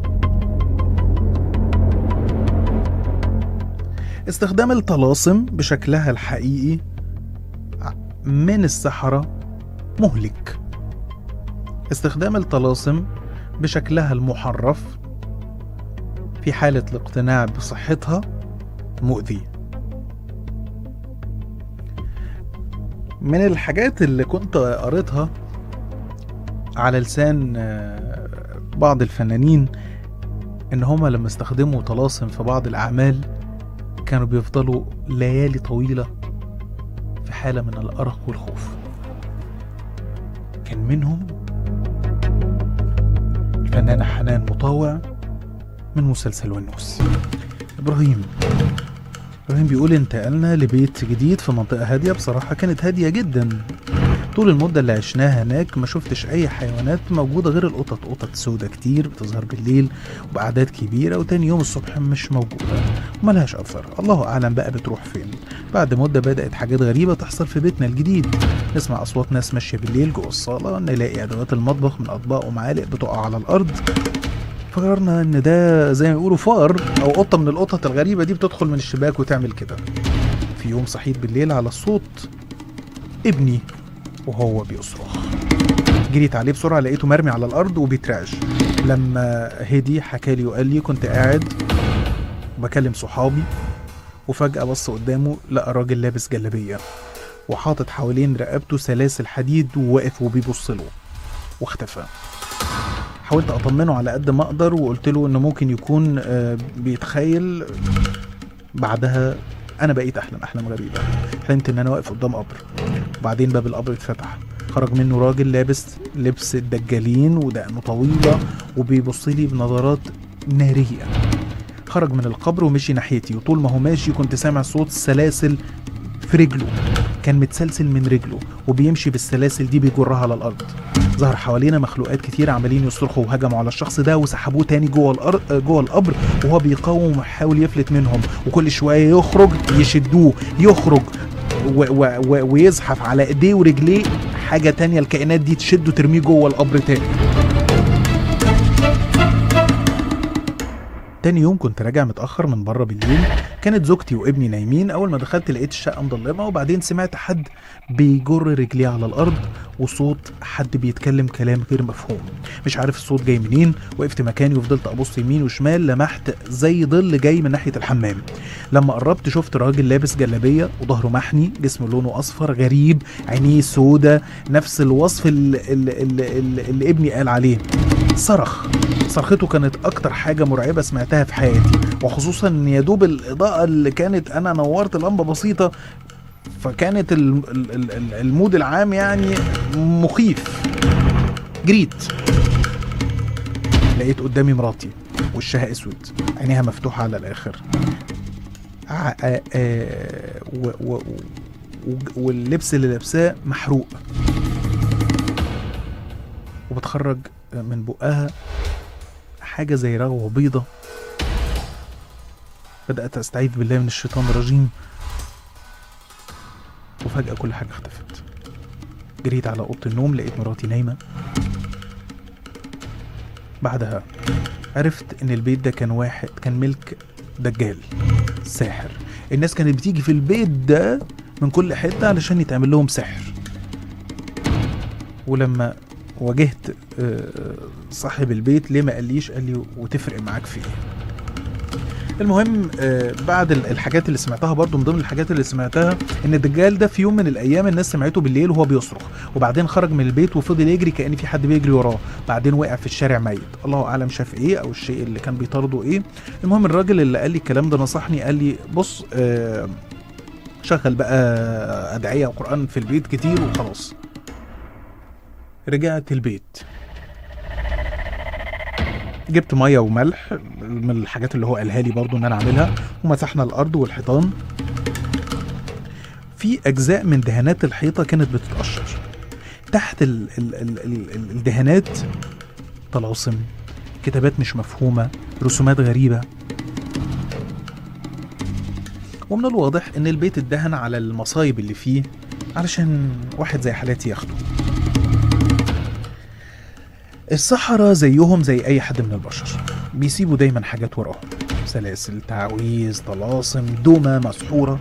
[SPEAKER 2] استخدام الطلاسم بشكلها الحقيقي من السحرة مهلك استخدام الطلاسم بشكلها المحرف في حالة الاقتناع بصحتها مؤذي من الحاجات اللي كنت قريتها على لسان آه، بعض الفنانين ان هما لما استخدموا طلاسم في بعض الاعمال كانوا بيفضلوا ليالي طويلة في حالة من الأرق والخوف كان منهم الفنانة حنان مطاوع من مسلسل ونوس إبراهيم إبراهيم بيقول انتقلنا لبيت جديد في منطقة هادية بصراحة كانت هادية جدا طول المدة اللي عشناها هناك ما شفتش أي حيوانات موجودة غير القطط قطط سودة كتير بتظهر بالليل وبأعداد كبيرة وتاني يوم الصبح مش موجودة وملهاش أثر الله أعلم بقى بتروح فين بعد مدة بدأت حاجات غريبة تحصل في بيتنا الجديد نسمع أصوات ناس ماشية بالليل جوه الصالة نلاقي أدوات المطبخ من أطباق ومعالق بتقع على الأرض فكرنا ان ده زي ما بيقولوا فار او قطه من القطط الغريبه دي بتدخل من الشباك وتعمل كده في يوم صحيت بالليل على الصوت ابني وهو بيصرخ جريت عليه بسرعه لقيته مرمي على الارض وبيترعش لما هدي حكى لي وقال لي كنت قاعد بكلم صحابي وفجاه بص قدامه لقى راجل لابس جلابيه وحاطط حوالين رقبته سلاسل حديد وواقف وبيبص له واختفى حاولت اطمنه على قد ما اقدر وقلت له انه ممكن يكون آه، بيتخيل بعدها انا بقيت احلم احلام غريبه حلمت ان انا واقف قدام قبر وبعدين باب القبر اتفتح خرج منه راجل لابس لبس الدجالين ودقنه طويله وبيبص لي بنظرات ناريه خرج من القبر ومشي ناحيتي وطول ما هو ماشي كنت سامع صوت سلاسل في رجله كان متسلسل من رجله وبيمشي بالسلاسل دي بيجرها على الارض ظهر حوالينا مخلوقات كتير عمالين يصرخوا وهجموا على الشخص ده وسحبوه تاني جوه الارض جوه القبر وهو بيقاوم ويحاول يفلت منهم وكل شويه يخرج يشدوه يخرج و و و ويزحف على ايديه ورجليه حاجه تانية الكائنات دي تشده ترميه جوه القبر تاني تاني يوم كنت راجع متأخر من بره بالليل كانت زوجتي وابني نايمين أول ما دخلت لقيت الشقة مظلمة وبعدين سمعت حد بيجر رجليه على الأرض وصوت حد بيتكلم كلام غير مفهوم مش عارف الصوت جاي منين وقفت مكاني وفضلت أبص يمين وشمال لمحت زي ظل جاي من ناحية الحمام لما قربت شفت راجل لابس جلابية وظهره محني جسمه لونه أصفر غريب عينيه سودة نفس الوصف اللي, اللي, اللي, اللي ابني قال عليه صرخ صرخته كانت اكتر حاجه مرعبه سمعتها في حياتي وخصوصا ان يا دوب الاضاءه اللي كانت انا نورت لمبه بسيطه فكانت ال- ال- ال- ال- المود العام يعني مخيف جريت لقيت قدامي مراتي وشها اسود عينيها مفتوحه على الاخر ع- آ- آ- و- و- و- واللبس اللي لابساه محروق وبتخرج من بقها حاجة زي رغوة بيضة بدأت أستعيذ بالله من الشيطان الرجيم وفجأة كل حاجة اختفت جريت على أوضة النوم لقيت مراتي نايمة بعدها عرفت إن البيت ده كان واحد كان ملك دجال ساحر الناس كانت بتيجي في البيت ده من كل حتة علشان يتعمل لهم سحر ولما واجهت آه، صاحب البيت ليه ما قاليش قال لي وتفرق معاك في ايه المهم آه، بعد ال- الحاجات اللي سمعتها برضو من ضمن الحاجات اللي سمعتها ان الدجال ده في يوم من الايام الناس سمعته بالليل وهو بيصرخ وبعدين خرج من البيت وفضل يجري كان في حد بيجري وراه بعدين وقع في الشارع ميت الله اعلم شاف ايه او الشيء اللي كان بيطارده ايه المهم الراجل اللي قال لي الكلام ده نصحني قال لي بص آه، شغل بقى ادعيه وقران في البيت كتير وخلاص رجعت البيت جبت ميه وملح من الحاجات اللي هو قالها لي برضو ان انا اعملها ومسحنا الارض والحيطان في اجزاء من دهانات الحيطه كانت بتتقشر تحت ال ال ال ال ال الدهانات طلاسم كتابات مش مفهومه رسومات غريبه ومن الواضح ان البيت اتدهن على المصايب اللي فيه علشان واحد زي حالاتي ياخده السحرة زيهم زي أي حد من البشر بيسيبوا دايما حاجات وراهم سلاسل تعويذ طلاسم دومة مسحورة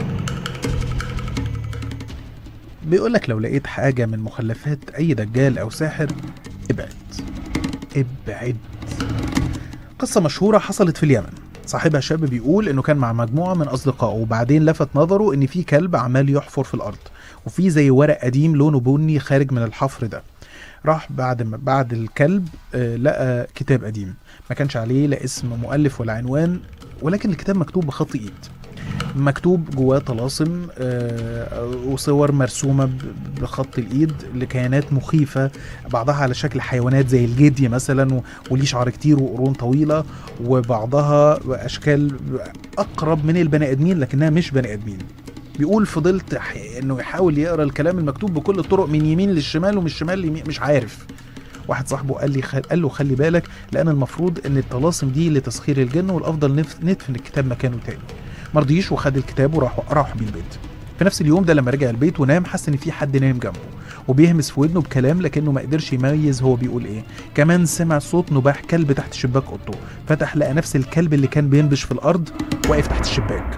[SPEAKER 2] بيقولك لو لقيت حاجة من مخلفات أي دجال أو ساحر ابعد ابعد قصة مشهورة حصلت في اليمن صاحبها شاب بيقول انه كان مع مجموعة من اصدقائه وبعدين لفت نظره ان في كلب عمال يحفر في الارض وفي زي ورق قديم لونه بني خارج من الحفر ده راح بعد ما بعد الكلب آه، لقى كتاب قديم ما كانش عليه لا اسم مؤلف ولا عنوان ولكن الكتاب مكتوب بخط ايد مكتوب جواه طلاسم آه، وصور مرسومة ب- بخط الإيد لكيانات مخيفة بعضها على شكل حيوانات زي الجدي مثلا و- وليه شعر كتير وقرون طويلة وبعضها أشكال أقرب من البني آدمين لكنها مش بني آدمين بيقول فضلت ح- انه يحاول يقرا الكلام المكتوب بكل الطرق من يمين للشمال ومن الشمال ليمين مش عارف واحد صاحبه قال لي خل... قال له خلي بالك لان المفروض ان الطلاسم دي لتسخير الجن والافضل نف... ندفن الكتاب مكانه تاني مرضيش وخد الكتاب وراح راح بيه البيت في نفس اليوم ده لما رجع البيت ونام حس ان في حد نايم جنبه وبيهمس في ودنه بكلام لكنه ما قدرش يميز هو بيقول ايه كمان سمع صوت نباح كلب تحت شباك اوضته فتح لقى نفس الكلب اللي كان بينبش في الارض واقف تحت الشباك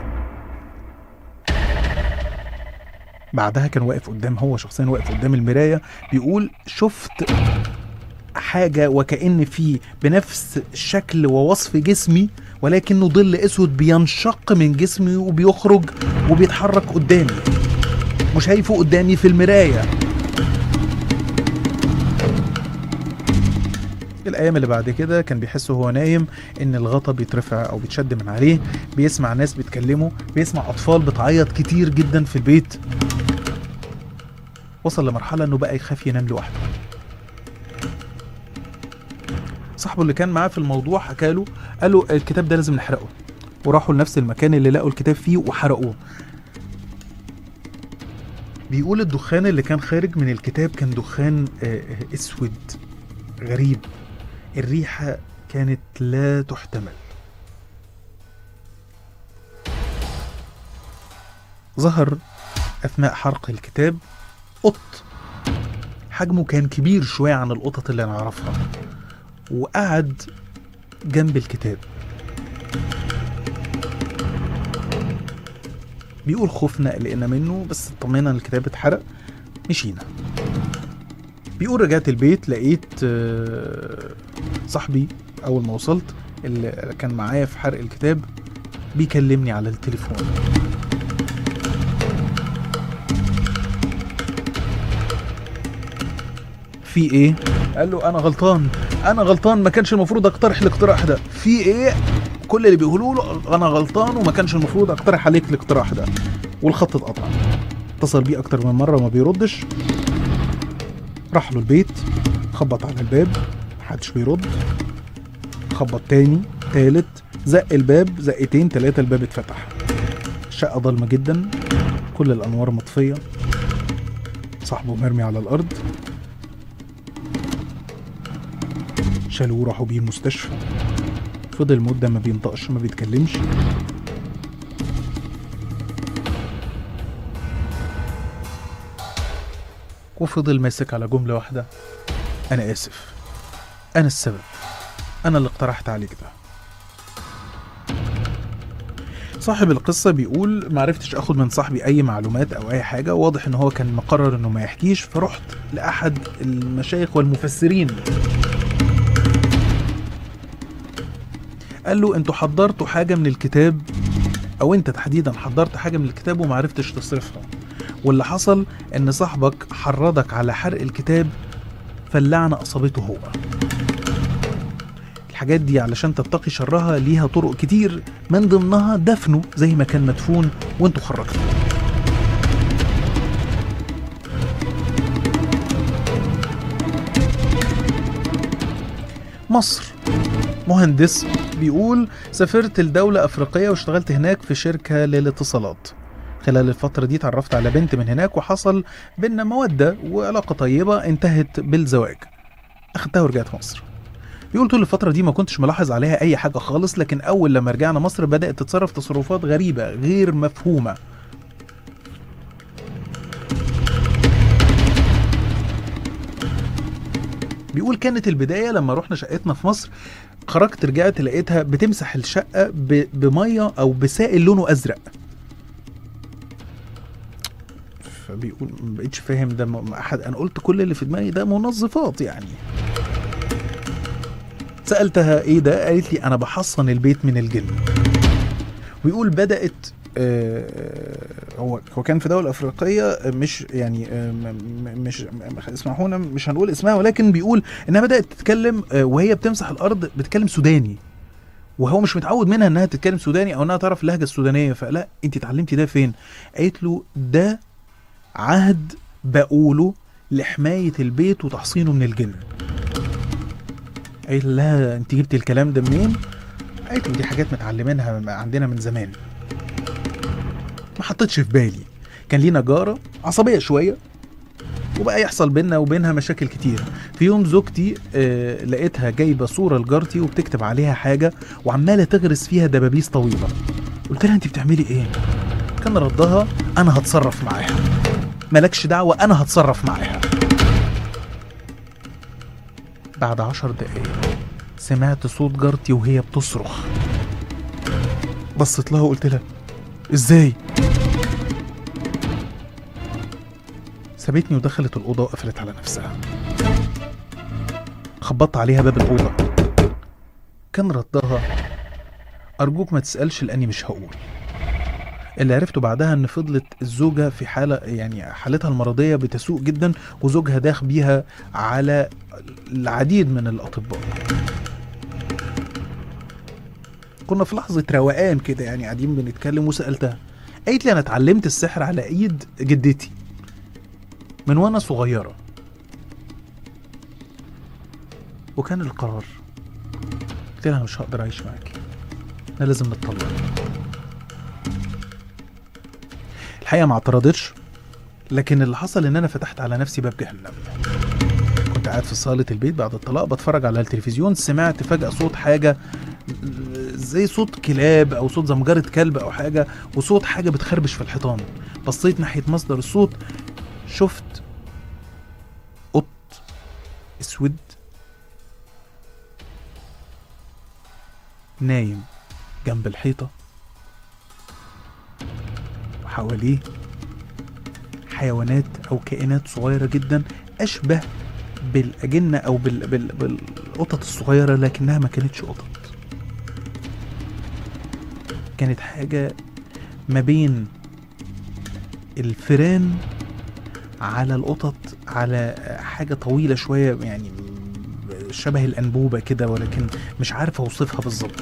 [SPEAKER 2] بعدها كان واقف قدام هو شخصيا واقف قدام المرايه بيقول شفت حاجه وكأن في بنفس شكل ووصف جسمي ولكنه ظل اسود بينشق من جسمي وبيخرج وبيتحرك قدامي وشايفه قدامي في المرايه الايام اللي بعد كده كان بيحس وهو نايم ان الغطا بيترفع او بيتشد من عليه بيسمع ناس بيتكلموا بيسمع اطفال بتعيط كتير جدا في البيت وصل لمرحله انه بقى يخاف ينام لوحده صاحبه اللي كان معاه في الموضوع حكى له قال له الكتاب ده لازم نحرقه وراحوا لنفس المكان اللي لقوا الكتاب فيه وحرقوه بيقول الدخان اللي كان خارج من الكتاب كان دخان آه، آه، اسود غريب الريحة كانت لا تحتمل ظهر أثناء حرق الكتاب قط حجمه كان كبير شوية عن القطط اللي نعرفها وقعد جنب الكتاب بيقول خوفنا قلقنا منه بس اطمنا ان الكتاب اتحرق مشينا بيقول رجعت البيت لقيت آه، صاحبي اول ما وصلت اللي كان معايا في حرق الكتاب بيكلمني على التليفون في ايه قال له انا غلطان انا غلطان ما كانش المفروض اقترح الاقتراح ده في ايه كل اللي بيقولوا له انا غلطان وما كانش المفروض اقترح عليك الاقتراح ده والخط اتقطع اتصل بيه اكتر من مره وما بيردش راح له البيت خبط على الباب محدش بيرد خبط تاني تالت زق الباب زقتين تلاتة الباب اتفتح الشقة ضلمة جدا كل الأنوار مطفية صاحبه مرمي على الأرض شالوه راحوا بيه المستشفى فضل مدة ما بينطقش ما بيتكلمش وفضل ماسك على جملة واحدة أنا آسف أنا السبب أنا اللي اقترحت عليك ده صاحب القصة بيقول معرفتش اخد من صاحبي اي معلومات او اي حاجة واضح ان هو كان مقرر انه ما يحكيش فرحت لاحد المشايخ والمفسرين قال له انتوا حضرتوا حاجه من الكتاب او انت تحديدا حضرت حاجه من الكتاب وما عرفتش تصرفها واللي حصل ان صاحبك حرضك على حرق الكتاب فاللعنه اصابته هو الحاجات دي علشان تتقي شرها ليها طرق كتير من ضمنها دفنه زي ما كان مدفون وانتوا خرجتوا مصر مهندس بيقول سافرت لدولة أفريقية واشتغلت هناك في شركة للاتصالات خلال الفترة دي اتعرفت على بنت من هناك وحصل بينا مودة وعلاقة طيبة انتهت بالزواج أخدتها ورجعت مصر بيقول طول الفترة دي ما كنتش ملاحظ عليها أي حاجة خالص لكن أول لما رجعنا مصر بدأت تتصرف تصرفات غريبة غير مفهومة بيقول كانت البداية لما رحنا شقتنا في مصر خرجت رجعت لقيتها بتمسح الشقة ب- بمية أو بسائل لونه أزرق فبيقول ما بقتش فاهم ده م- أحد أنا قلت كل اللي في دماغي ده منظفات يعني سألتها إيه ده قالت لي أنا بحصن البيت من الجن ويقول بدأت آه، هو هو كان في دولة أفريقية آه، مش يعني آه، م- م- مش م- اسمحونا مش هنقول اسمها ولكن بيقول إنها بدأت تتكلم آه، وهي بتمسح الأرض بتتكلم سوداني وهو مش متعود منها إنها تتكلم سوداني أو إنها تعرف اللهجة السودانية فلا أنت اتعلمتي ده فين؟ قالت له ده عهد بقوله لحماية البيت وتحصينه من الجن قالت لها انت جبتي الكلام ده منين؟ قالت له دي حاجات متعلمينها عندنا من زمان ما حطيتش في بالي كان لينا جارة عصبية شوية وبقى يحصل بينا وبينها مشاكل كتير في يوم زوجتي آه لقيتها جايبة صورة لجارتي وبتكتب عليها حاجة وعمالة تغرس فيها دبابيس طويلة قلت لها انت بتعملي ايه كان ردها انا هتصرف معاها مالكش دعوة انا هتصرف معاها بعد عشر دقايق سمعت صوت جارتي وهي بتصرخ بصيت لها وقلت لها ازاي سابتني ودخلت الأوضة وقفلت على نفسها خبطت عليها باب الأوضة كان ردها أرجوك ما تسألش لأني مش هقول اللي عرفته بعدها ان فضلت الزوجة في حالة يعني حالتها المرضية بتسوء جدا وزوجها داخ بيها على العديد من الأطباء كنا في لحظة روقان كده يعني قاعدين بنتكلم وسألتها قالت لي أنا اتعلمت السحر على إيد جدتي من وأنا صغيرة وكان القرار قلت لها أنا مش هقدر أعيش معاكي احنا لازم نتطلق الحقيقة ما اعترضتش لكن اللي حصل ان انا فتحت على نفسي باب جهنم كنت قاعد في صالة البيت بعد الطلاق بتفرج على التلفزيون سمعت فجأة صوت حاجة زي صوت كلاب او صوت زمجرة كلب او حاجة وصوت حاجة بتخربش في الحيطان بصيت ناحية مصدر الصوت شفت قط اسود نايم جنب الحيطة وحواليه حيوانات أو كائنات صغيرة جدا أشبه بالأجنة أو بال... بال... بالقطط الصغيرة لكنها ما كانتش قطط كانت حاجة ما بين الفيران على القطط على حاجة طويلة شوية يعني شبه الأنبوبة كده ولكن مش عارف أوصفها بالظبط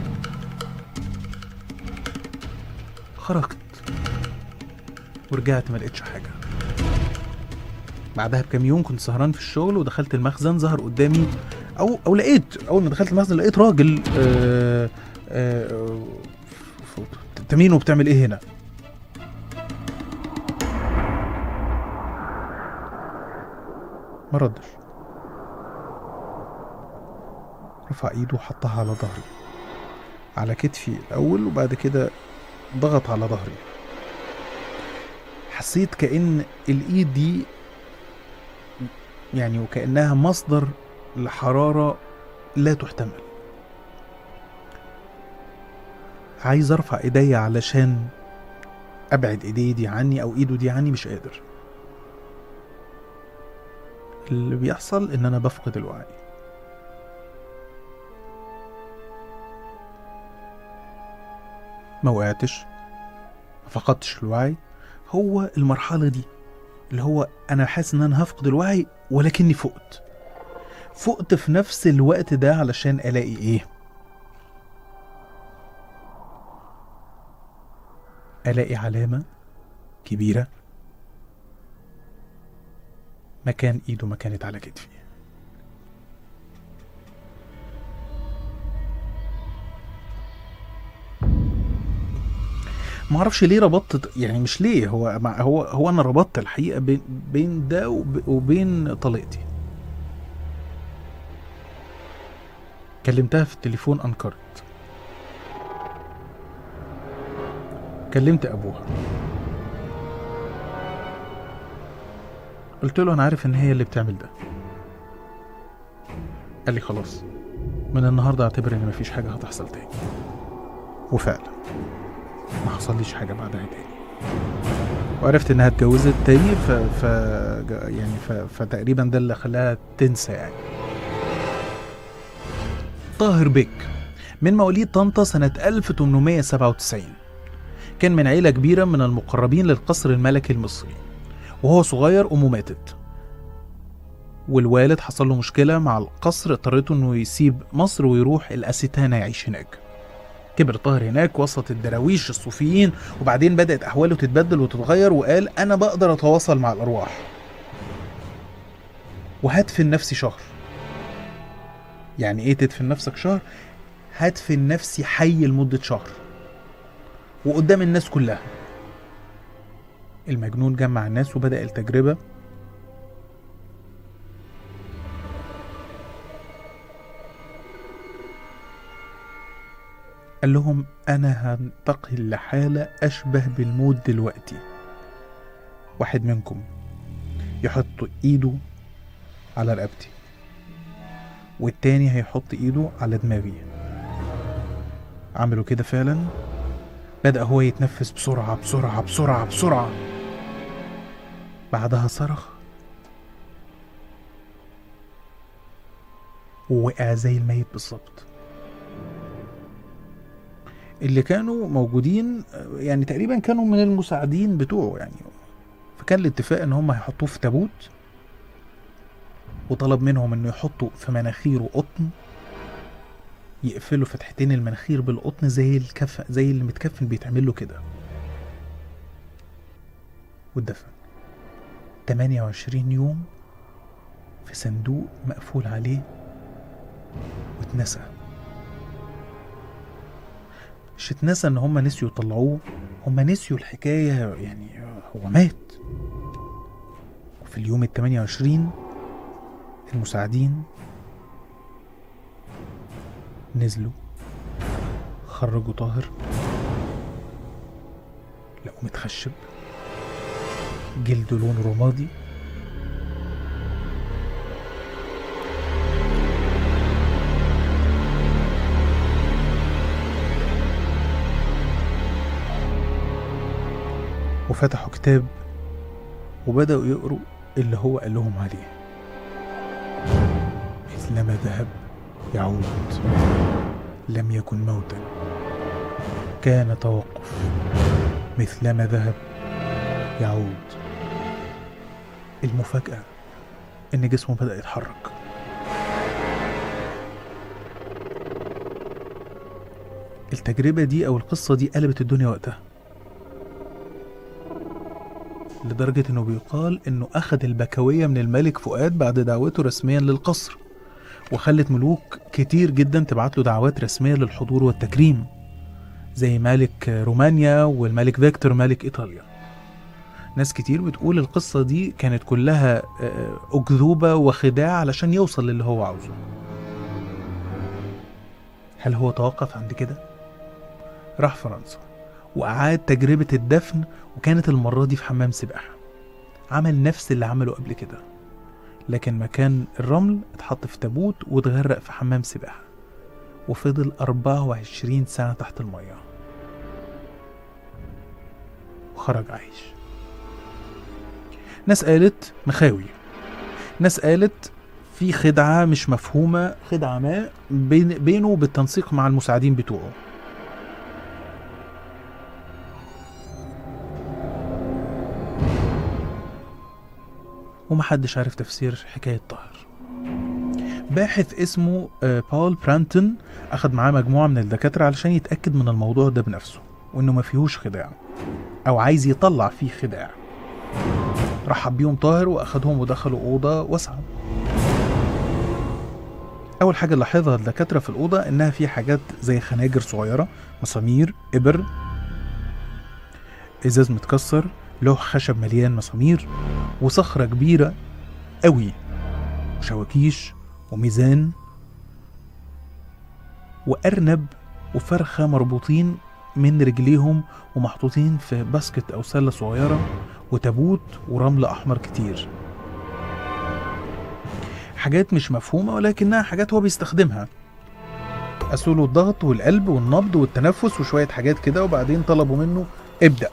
[SPEAKER 2] خرجت ورجعت ما لقيتش حاجة بعدها بكام يوم كنت سهران في الشغل ودخلت المخزن ظهر قدامي او او لقيت اول ما دخلت المخزن لقيت راجل آه آه انت مين وبتعمل ايه هنا ما ردش رفع ايده وحطها على ظهري على كتفي الاول وبعد كده ضغط على ظهري حسيت كأن الإيد دي يعني وكأنها مصدر لحرارة لا تحتمل عايز ارفع ايديا علشان ابعد ايدي دي عني او ايده دي عني مش قادر اللي بيحصل ان انا بفقد الوعي ما وقعتش ما فقدتش الوعي هو المرحلة دي اللي هو أنا حاسس إن أنا هفقد الوعي ولكني فقت فقت في نفس الوقت ده علشان ألاقي إيه ألاقي علامة كبيرة مكان إيده ما كانت على كتفي ما اعرفش ليه ربطت يعني مش ليه هو مع- هو هو انا ربطت الحقيقه بين بين ده وب- وبين طليقتي كلمتها في التليفون انكرت كلمت ابوها قلت له انا عارف ان هي اللي بتعمل ده قال لي خلاص من النهارده اعتبر ان مفيش حاجه هتحصل تاني وفعلا ما حصليش حاجه بعدها تاني وعرفت انها اتجوزت تاني ف, ف... يعني ف... فتقريبا ده اللي خلاها تنسى يعني طاهر بيك من مواليد طنطا سنة 1897 كان من عيلة كبيرة من المقربين للقصر الملكي المصري وهو صغير أمه ماتت والوالد حصل له مشكلة مع القصر اضطرته انه يسيب مصر ويروح الأستانة يعيش هناك كبر طاهر هناك وسط الدراويش الصوفيين وبعدين بدأت أحواله تتبدل وتتغير وقال أنا بقدر أتواصل مع الأرواح وهدفن نفسي شهر يعني إيه تدفن نفسك شهر؟ هدفن نفسي حي لمدة شهر وقدام الناس كلها المجنون جمع الناس وبدأ التجربة قال لهم أنا هنتقل لحالة أشبه بالموت دلوقتي واحد منكم يحط إيده على رقبتي والتاني هيحط إيده على دماغي عملوا كده فعلا بدأ هو يتنفس بسرعة بسرعة بسرعة بسرعة بعدها صرخ ووقع زي الميت بالظبط اللي كانوا موجودين آه، يعني تقريبا كانوا من المساعدين بتوعه يعني فكان الاتفاق ان هم هيحطوه في تابوت وطلب منهم انه يحطوا في مناخيره قطن يقفلوا فتحتين المناخير بالقطن زي الكف زي اللي متكفن بيتعمل له كده واتدفن 28 يوم في صندوق مقفول عليه واتنسى مش اتنسى ان هم نسيوا يطلعوه هم نسيوا الحكاية يعني هو مات وفي اليوم ال 28 المساعدين نزلوا خرجوا طاهر لقوه متخشب جلده لون رمادي وفتحوا كتاب وبدأوا يقروا اللي هو قال لهم عليه مثلما ذهب يعود لم يكن موتا كان توقف مثلما ذهب يعود المفاجأة إن جسمه بدأ يتحرك التجربة دي أو القصة دي قلبت الدنيا وقتها لدرجة إنه بيقال إنه أخذ البكوية من الملك فؤاد بعد دعوته رسميا للقصر وخلت ملوك كتير جدا تبعت له دعوات رسمية للحضور والتكريم زي ملك رومانيا والملك فيكتور ملك إيطاليا ناس كتير بتقول القصة دي كانت كلها آه، أكذوبة وخداع علشان يوصل للي هو عاوزه هل هو توقف عند كده؟ راح فرنسا وأعاد تجربة الدفن وكانت المرة دي في حمام سباحة عمل نفس اللي عمله قبل كده لكن مكان الرمل اتحط في تابوت واتغرق في حمام سباحة وفضل 24 سنة تحت المية وخرج عايش ناس قالت مخاوي ناس قالت في خدعة مش مفهومة خدعة ما بين بينه بالتنسيق مع المساعدين بتوعه ومحدش عارف تفسير حكاية طاهر باحث اسمه آه، بول برانتون أخد معاه مجموعة من الدكاترة علشان يتأكد من الموضوع ده بنفسه وإنه ما فيهوش خداع أو عايز يطلع فيه خداع رحب بيهم طاهر وأخدهم ودخلوا أوضة واسعة أول حاجة لاحظها الدكاترة في الأوضة إنها في حاجات زي خناجر صغيرة مسامير إبر إزاز متكسر لوح خشب مليان مسامير وصخرة كبيرة قوي وشواكيش وميزان وأرنب وفرخة مربوطين من رجليهم ومحطوطين في باسكت أو سلة صغيرة وتابوت ورمل أحمر كتير حاجات مش مفهومة ولكنها حاجات هو بيستخدمها قاسوا له الضغط والقلب والنبض والتنفس وشوية حاجات كده وبعدين طلبوا منه ابدأ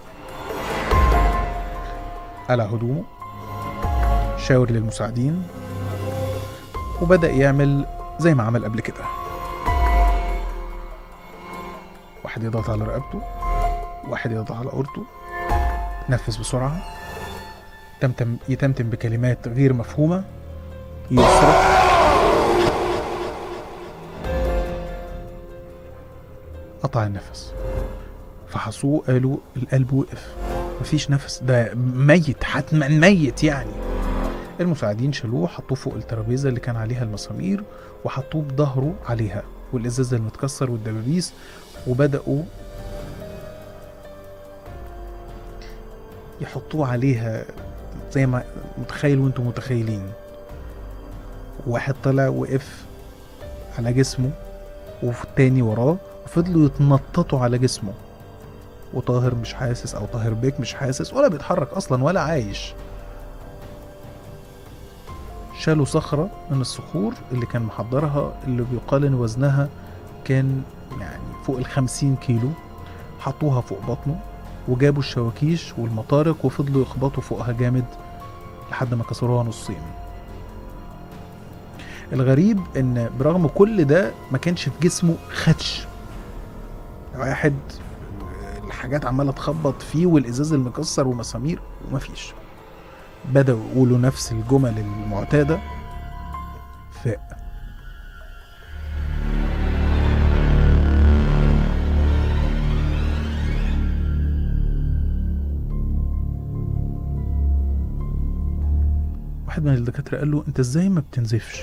[SPEAKER 2] قلع هدومه شاور للمساعدين وبدأ يعمل زي ما عمل قبل كده واحد يضغط على رقبته واحد يضغط على قرطه نفس بسرعة تمتم يتمتم بكلمات غير مفهومة يصرخ قطع النفس فحصوه قالوا القلب وقف مفيش نفس ده ميت حتما ميت يعني المساعدين شالوه حطوه فوق الترابيزة اللي كان عليها المسامير وحطوه بظهره عليها والإزاز المتكسر والدبابيس وبدأوا يحطوه عليها زي ما متخيل وانتم متخيلين واحد طلع وقف على جسمه والتاني وراه وفضلوا يتنططوا على جسمه وطاهر مش حاسس او طاهر بيك مش حاسس ولا بيتحرك اصلا ولا عايش شالوا صخرة من الصخور اللي كان محضرها اللي بيقال ان وزنها كان يعني فوق الخمسين كيلو حطوها فوق بطنه وجابوا الشواكيش والمطارق وفضلوا يخبطوا فوقها جامد لحد ما كسروها نصين الغريب ان برغم كل ده ما كانش في جسمه خدش واحد الحاجات عماله تخبط فيه والازاز المكسر ومسامير ومفيش بدأوا يقولوا نفس الجمل المعتادة فاق واحد من الدكاترة قال له انت ازاي ما بتنزفش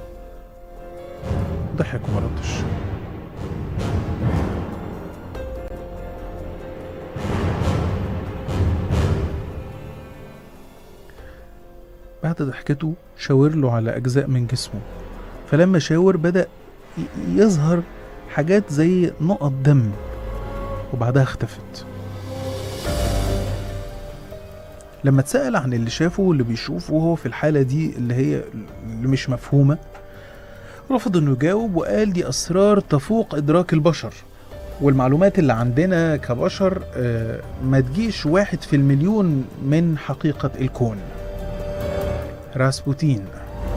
[SPEAKER 2] ضحك وما ردش بعد ضحكته شاور له على أجزاء من جسمه فلما شاور بدأ ي- يظهر حاجات زي نقط دم وبعدها اختفت لما اتسأل عن اللي شافه واللي بيشوفه وهو في الحالة دي اللي هي اللي مش مفهومة رفض انه يجاوب وقال دي اسرار تفوق ادراك البشر والمعلومات اللي عندنا كبشر آه، ما تجيش واحد في المليون من حقيقة الكون راسبوتين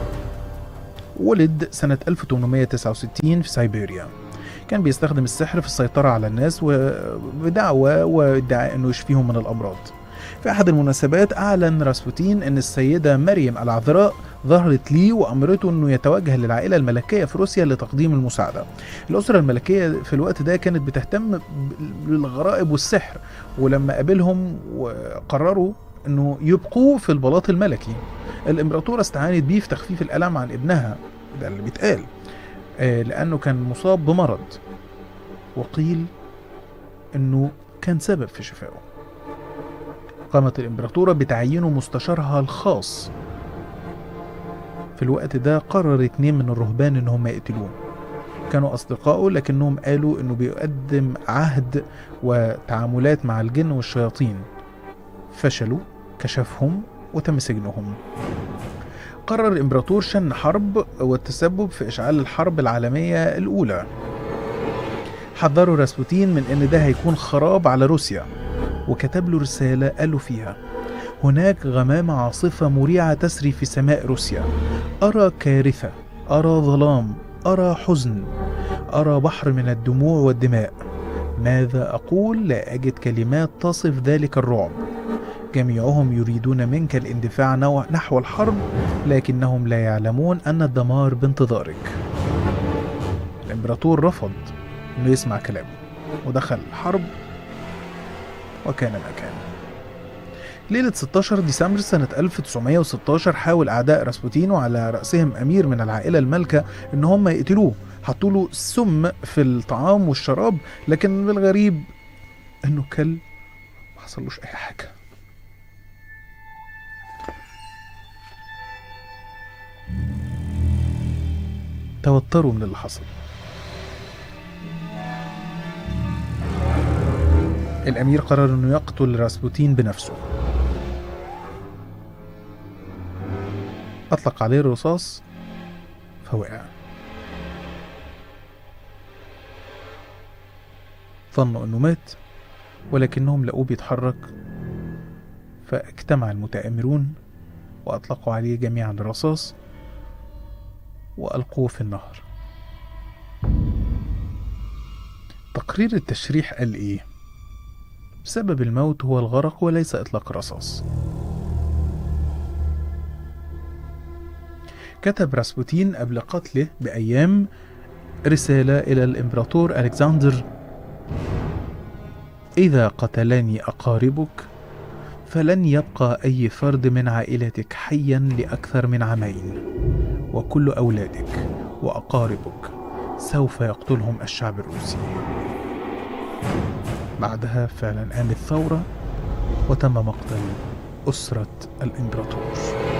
[SPEAKER 2] ولد سنة 1869 في سيبيريا كان بيستخدم السحر في السيطرة على الناس وبدعوى وادعاء انه يشفيهم من الامراض في احد المناسبات اعلن راسبوتين ان السيدة مريم العذراء ظهرت ليه وامرته انه يتوجه للعائلة الملكية في روسيا لتقديم المساعدة الاسرة الملكية في الوقت ده كانت بتهتم بالغرائب والسحر ولما قابلهم وقرروا انه يبقوه في البلاط الملكي الامبراطوره استعانت بيه في تخفيف الالم عن ابنها ده اللي بيتقال آه، لانه كان مصاب بمرض وقيل انه كان سبب في شفائه قامت الامبراطوره بتعيينه مستشارها الخاص في الوقت ده قرر اتنين من الرهبان ان هم يقتلوه كانوا اصدقائه لكنهم قالوا انه بيقدم عهد وتعاملات مع الجن والشياطين فشلوا كشفهم وتم سجنهم قرر الامبراطور شن حرب والتسبب في اشعال الحرب العالميه الاولى حذروا راسبوتين من ان ده هيكون خراب على روسيا وكتب له رساله قال له فيها هناك غمامه عاصفه مريعه تسري في سماء روسيا ارى كارثه ارى ظلام ارى حزن ارى بحر من الدموع والدماء ماذا اقول لا اجد كلمات تصف ذلك الرعب جميعهم يريدون منك الاندفاع نو- نحو الحرب لكنهم لا يعلمون أن الدمار بانتظارك الإمبراطور رفض أنه يسمع كلامه ودخل الحرب وكان ما كان ليلة 16 ديسمبر سنة 1916 حاول أعداء راسبوتين وعلى رأسهم أمير من العائلة المالكة إن هم يقتلوه حطوا له سم في الطعام والشراب لكن الغريب إنه كل ما حصلوش أي حاجة توتروا من اللي حصل الأمير قرر إنه يقتل راسبوتين بنفسه أطلق عليه الرصاص فوقع ظنوا إنه مات ولكنهم لقوه بيتحرك فاجتمع المتآمرون وأطلقوا عليه جميعا الرصاص وألقوه في النهر تقرير التشريح قال إيه؟ سبب الموت هو الغرق وليس إطلاق الرصاص كتب راسبوتين قبل قتله بأيام رسالة إلى الإمبراطور ألكسندر إذا قتلني أقاربك فلن يبقى أي فرد من عائلتك حيا لأكثر من عامين وكل أولادك وأقاربك سوف يقتلهم الشعب الروسي بعدها فعلا قامت ثورة وتم مقتل أسرة الإمبراطور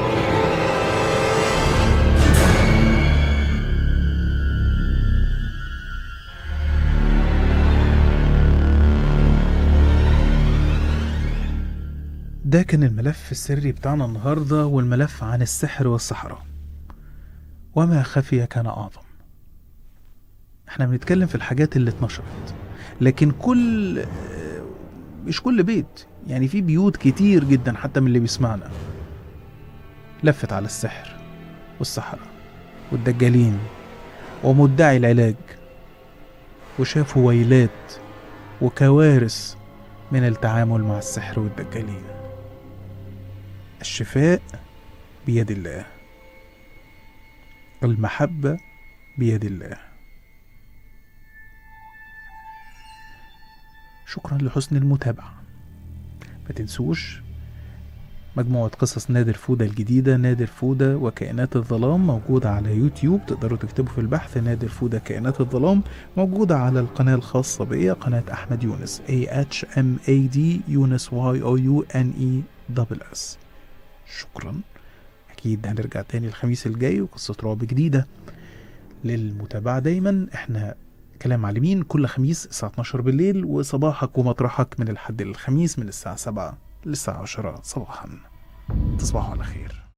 [SPEAKER 2] ده كان الملف السري بتاعنا النهاردة والملف عن السحر والسحرة وما خفي كان أعظم احنا بنتكلم في الحاجات اللي اتنشرت لكن كل مش كل بيت يعني في بيوت كتير جدا حتى من اللي بيسمعنا لفت على السحر والسحرة والدجالين ومدعي العلاج وشافوا ويلات وكوارث من التعامل مع السحر والدجالين الشفاء بيد الله المحبة بيد الله شكرا لحسن المتابعة ما تنسوش مجموعة قصص نادر فودة الجديدة نادر فودة وكائنات الظلام موجودة على يوتيوب تقدروا تكتبوا في البحث نادر فودة كائنات الظلام موجودة على القناة الخاصة بي قناة أحمد يونس A H M A D يونس Y O U N E دبل S شكرا أكيد هنرجع تاني الخميس الجاي وقصة رعب جديدة للمتابعة دايما احنا كلام معلمين كل خميس الساعة 12 بالليل وصباحك ومطرحك من الحد للخميس من الساعة 7 للساعة 10 صباحا تصبحوا على خير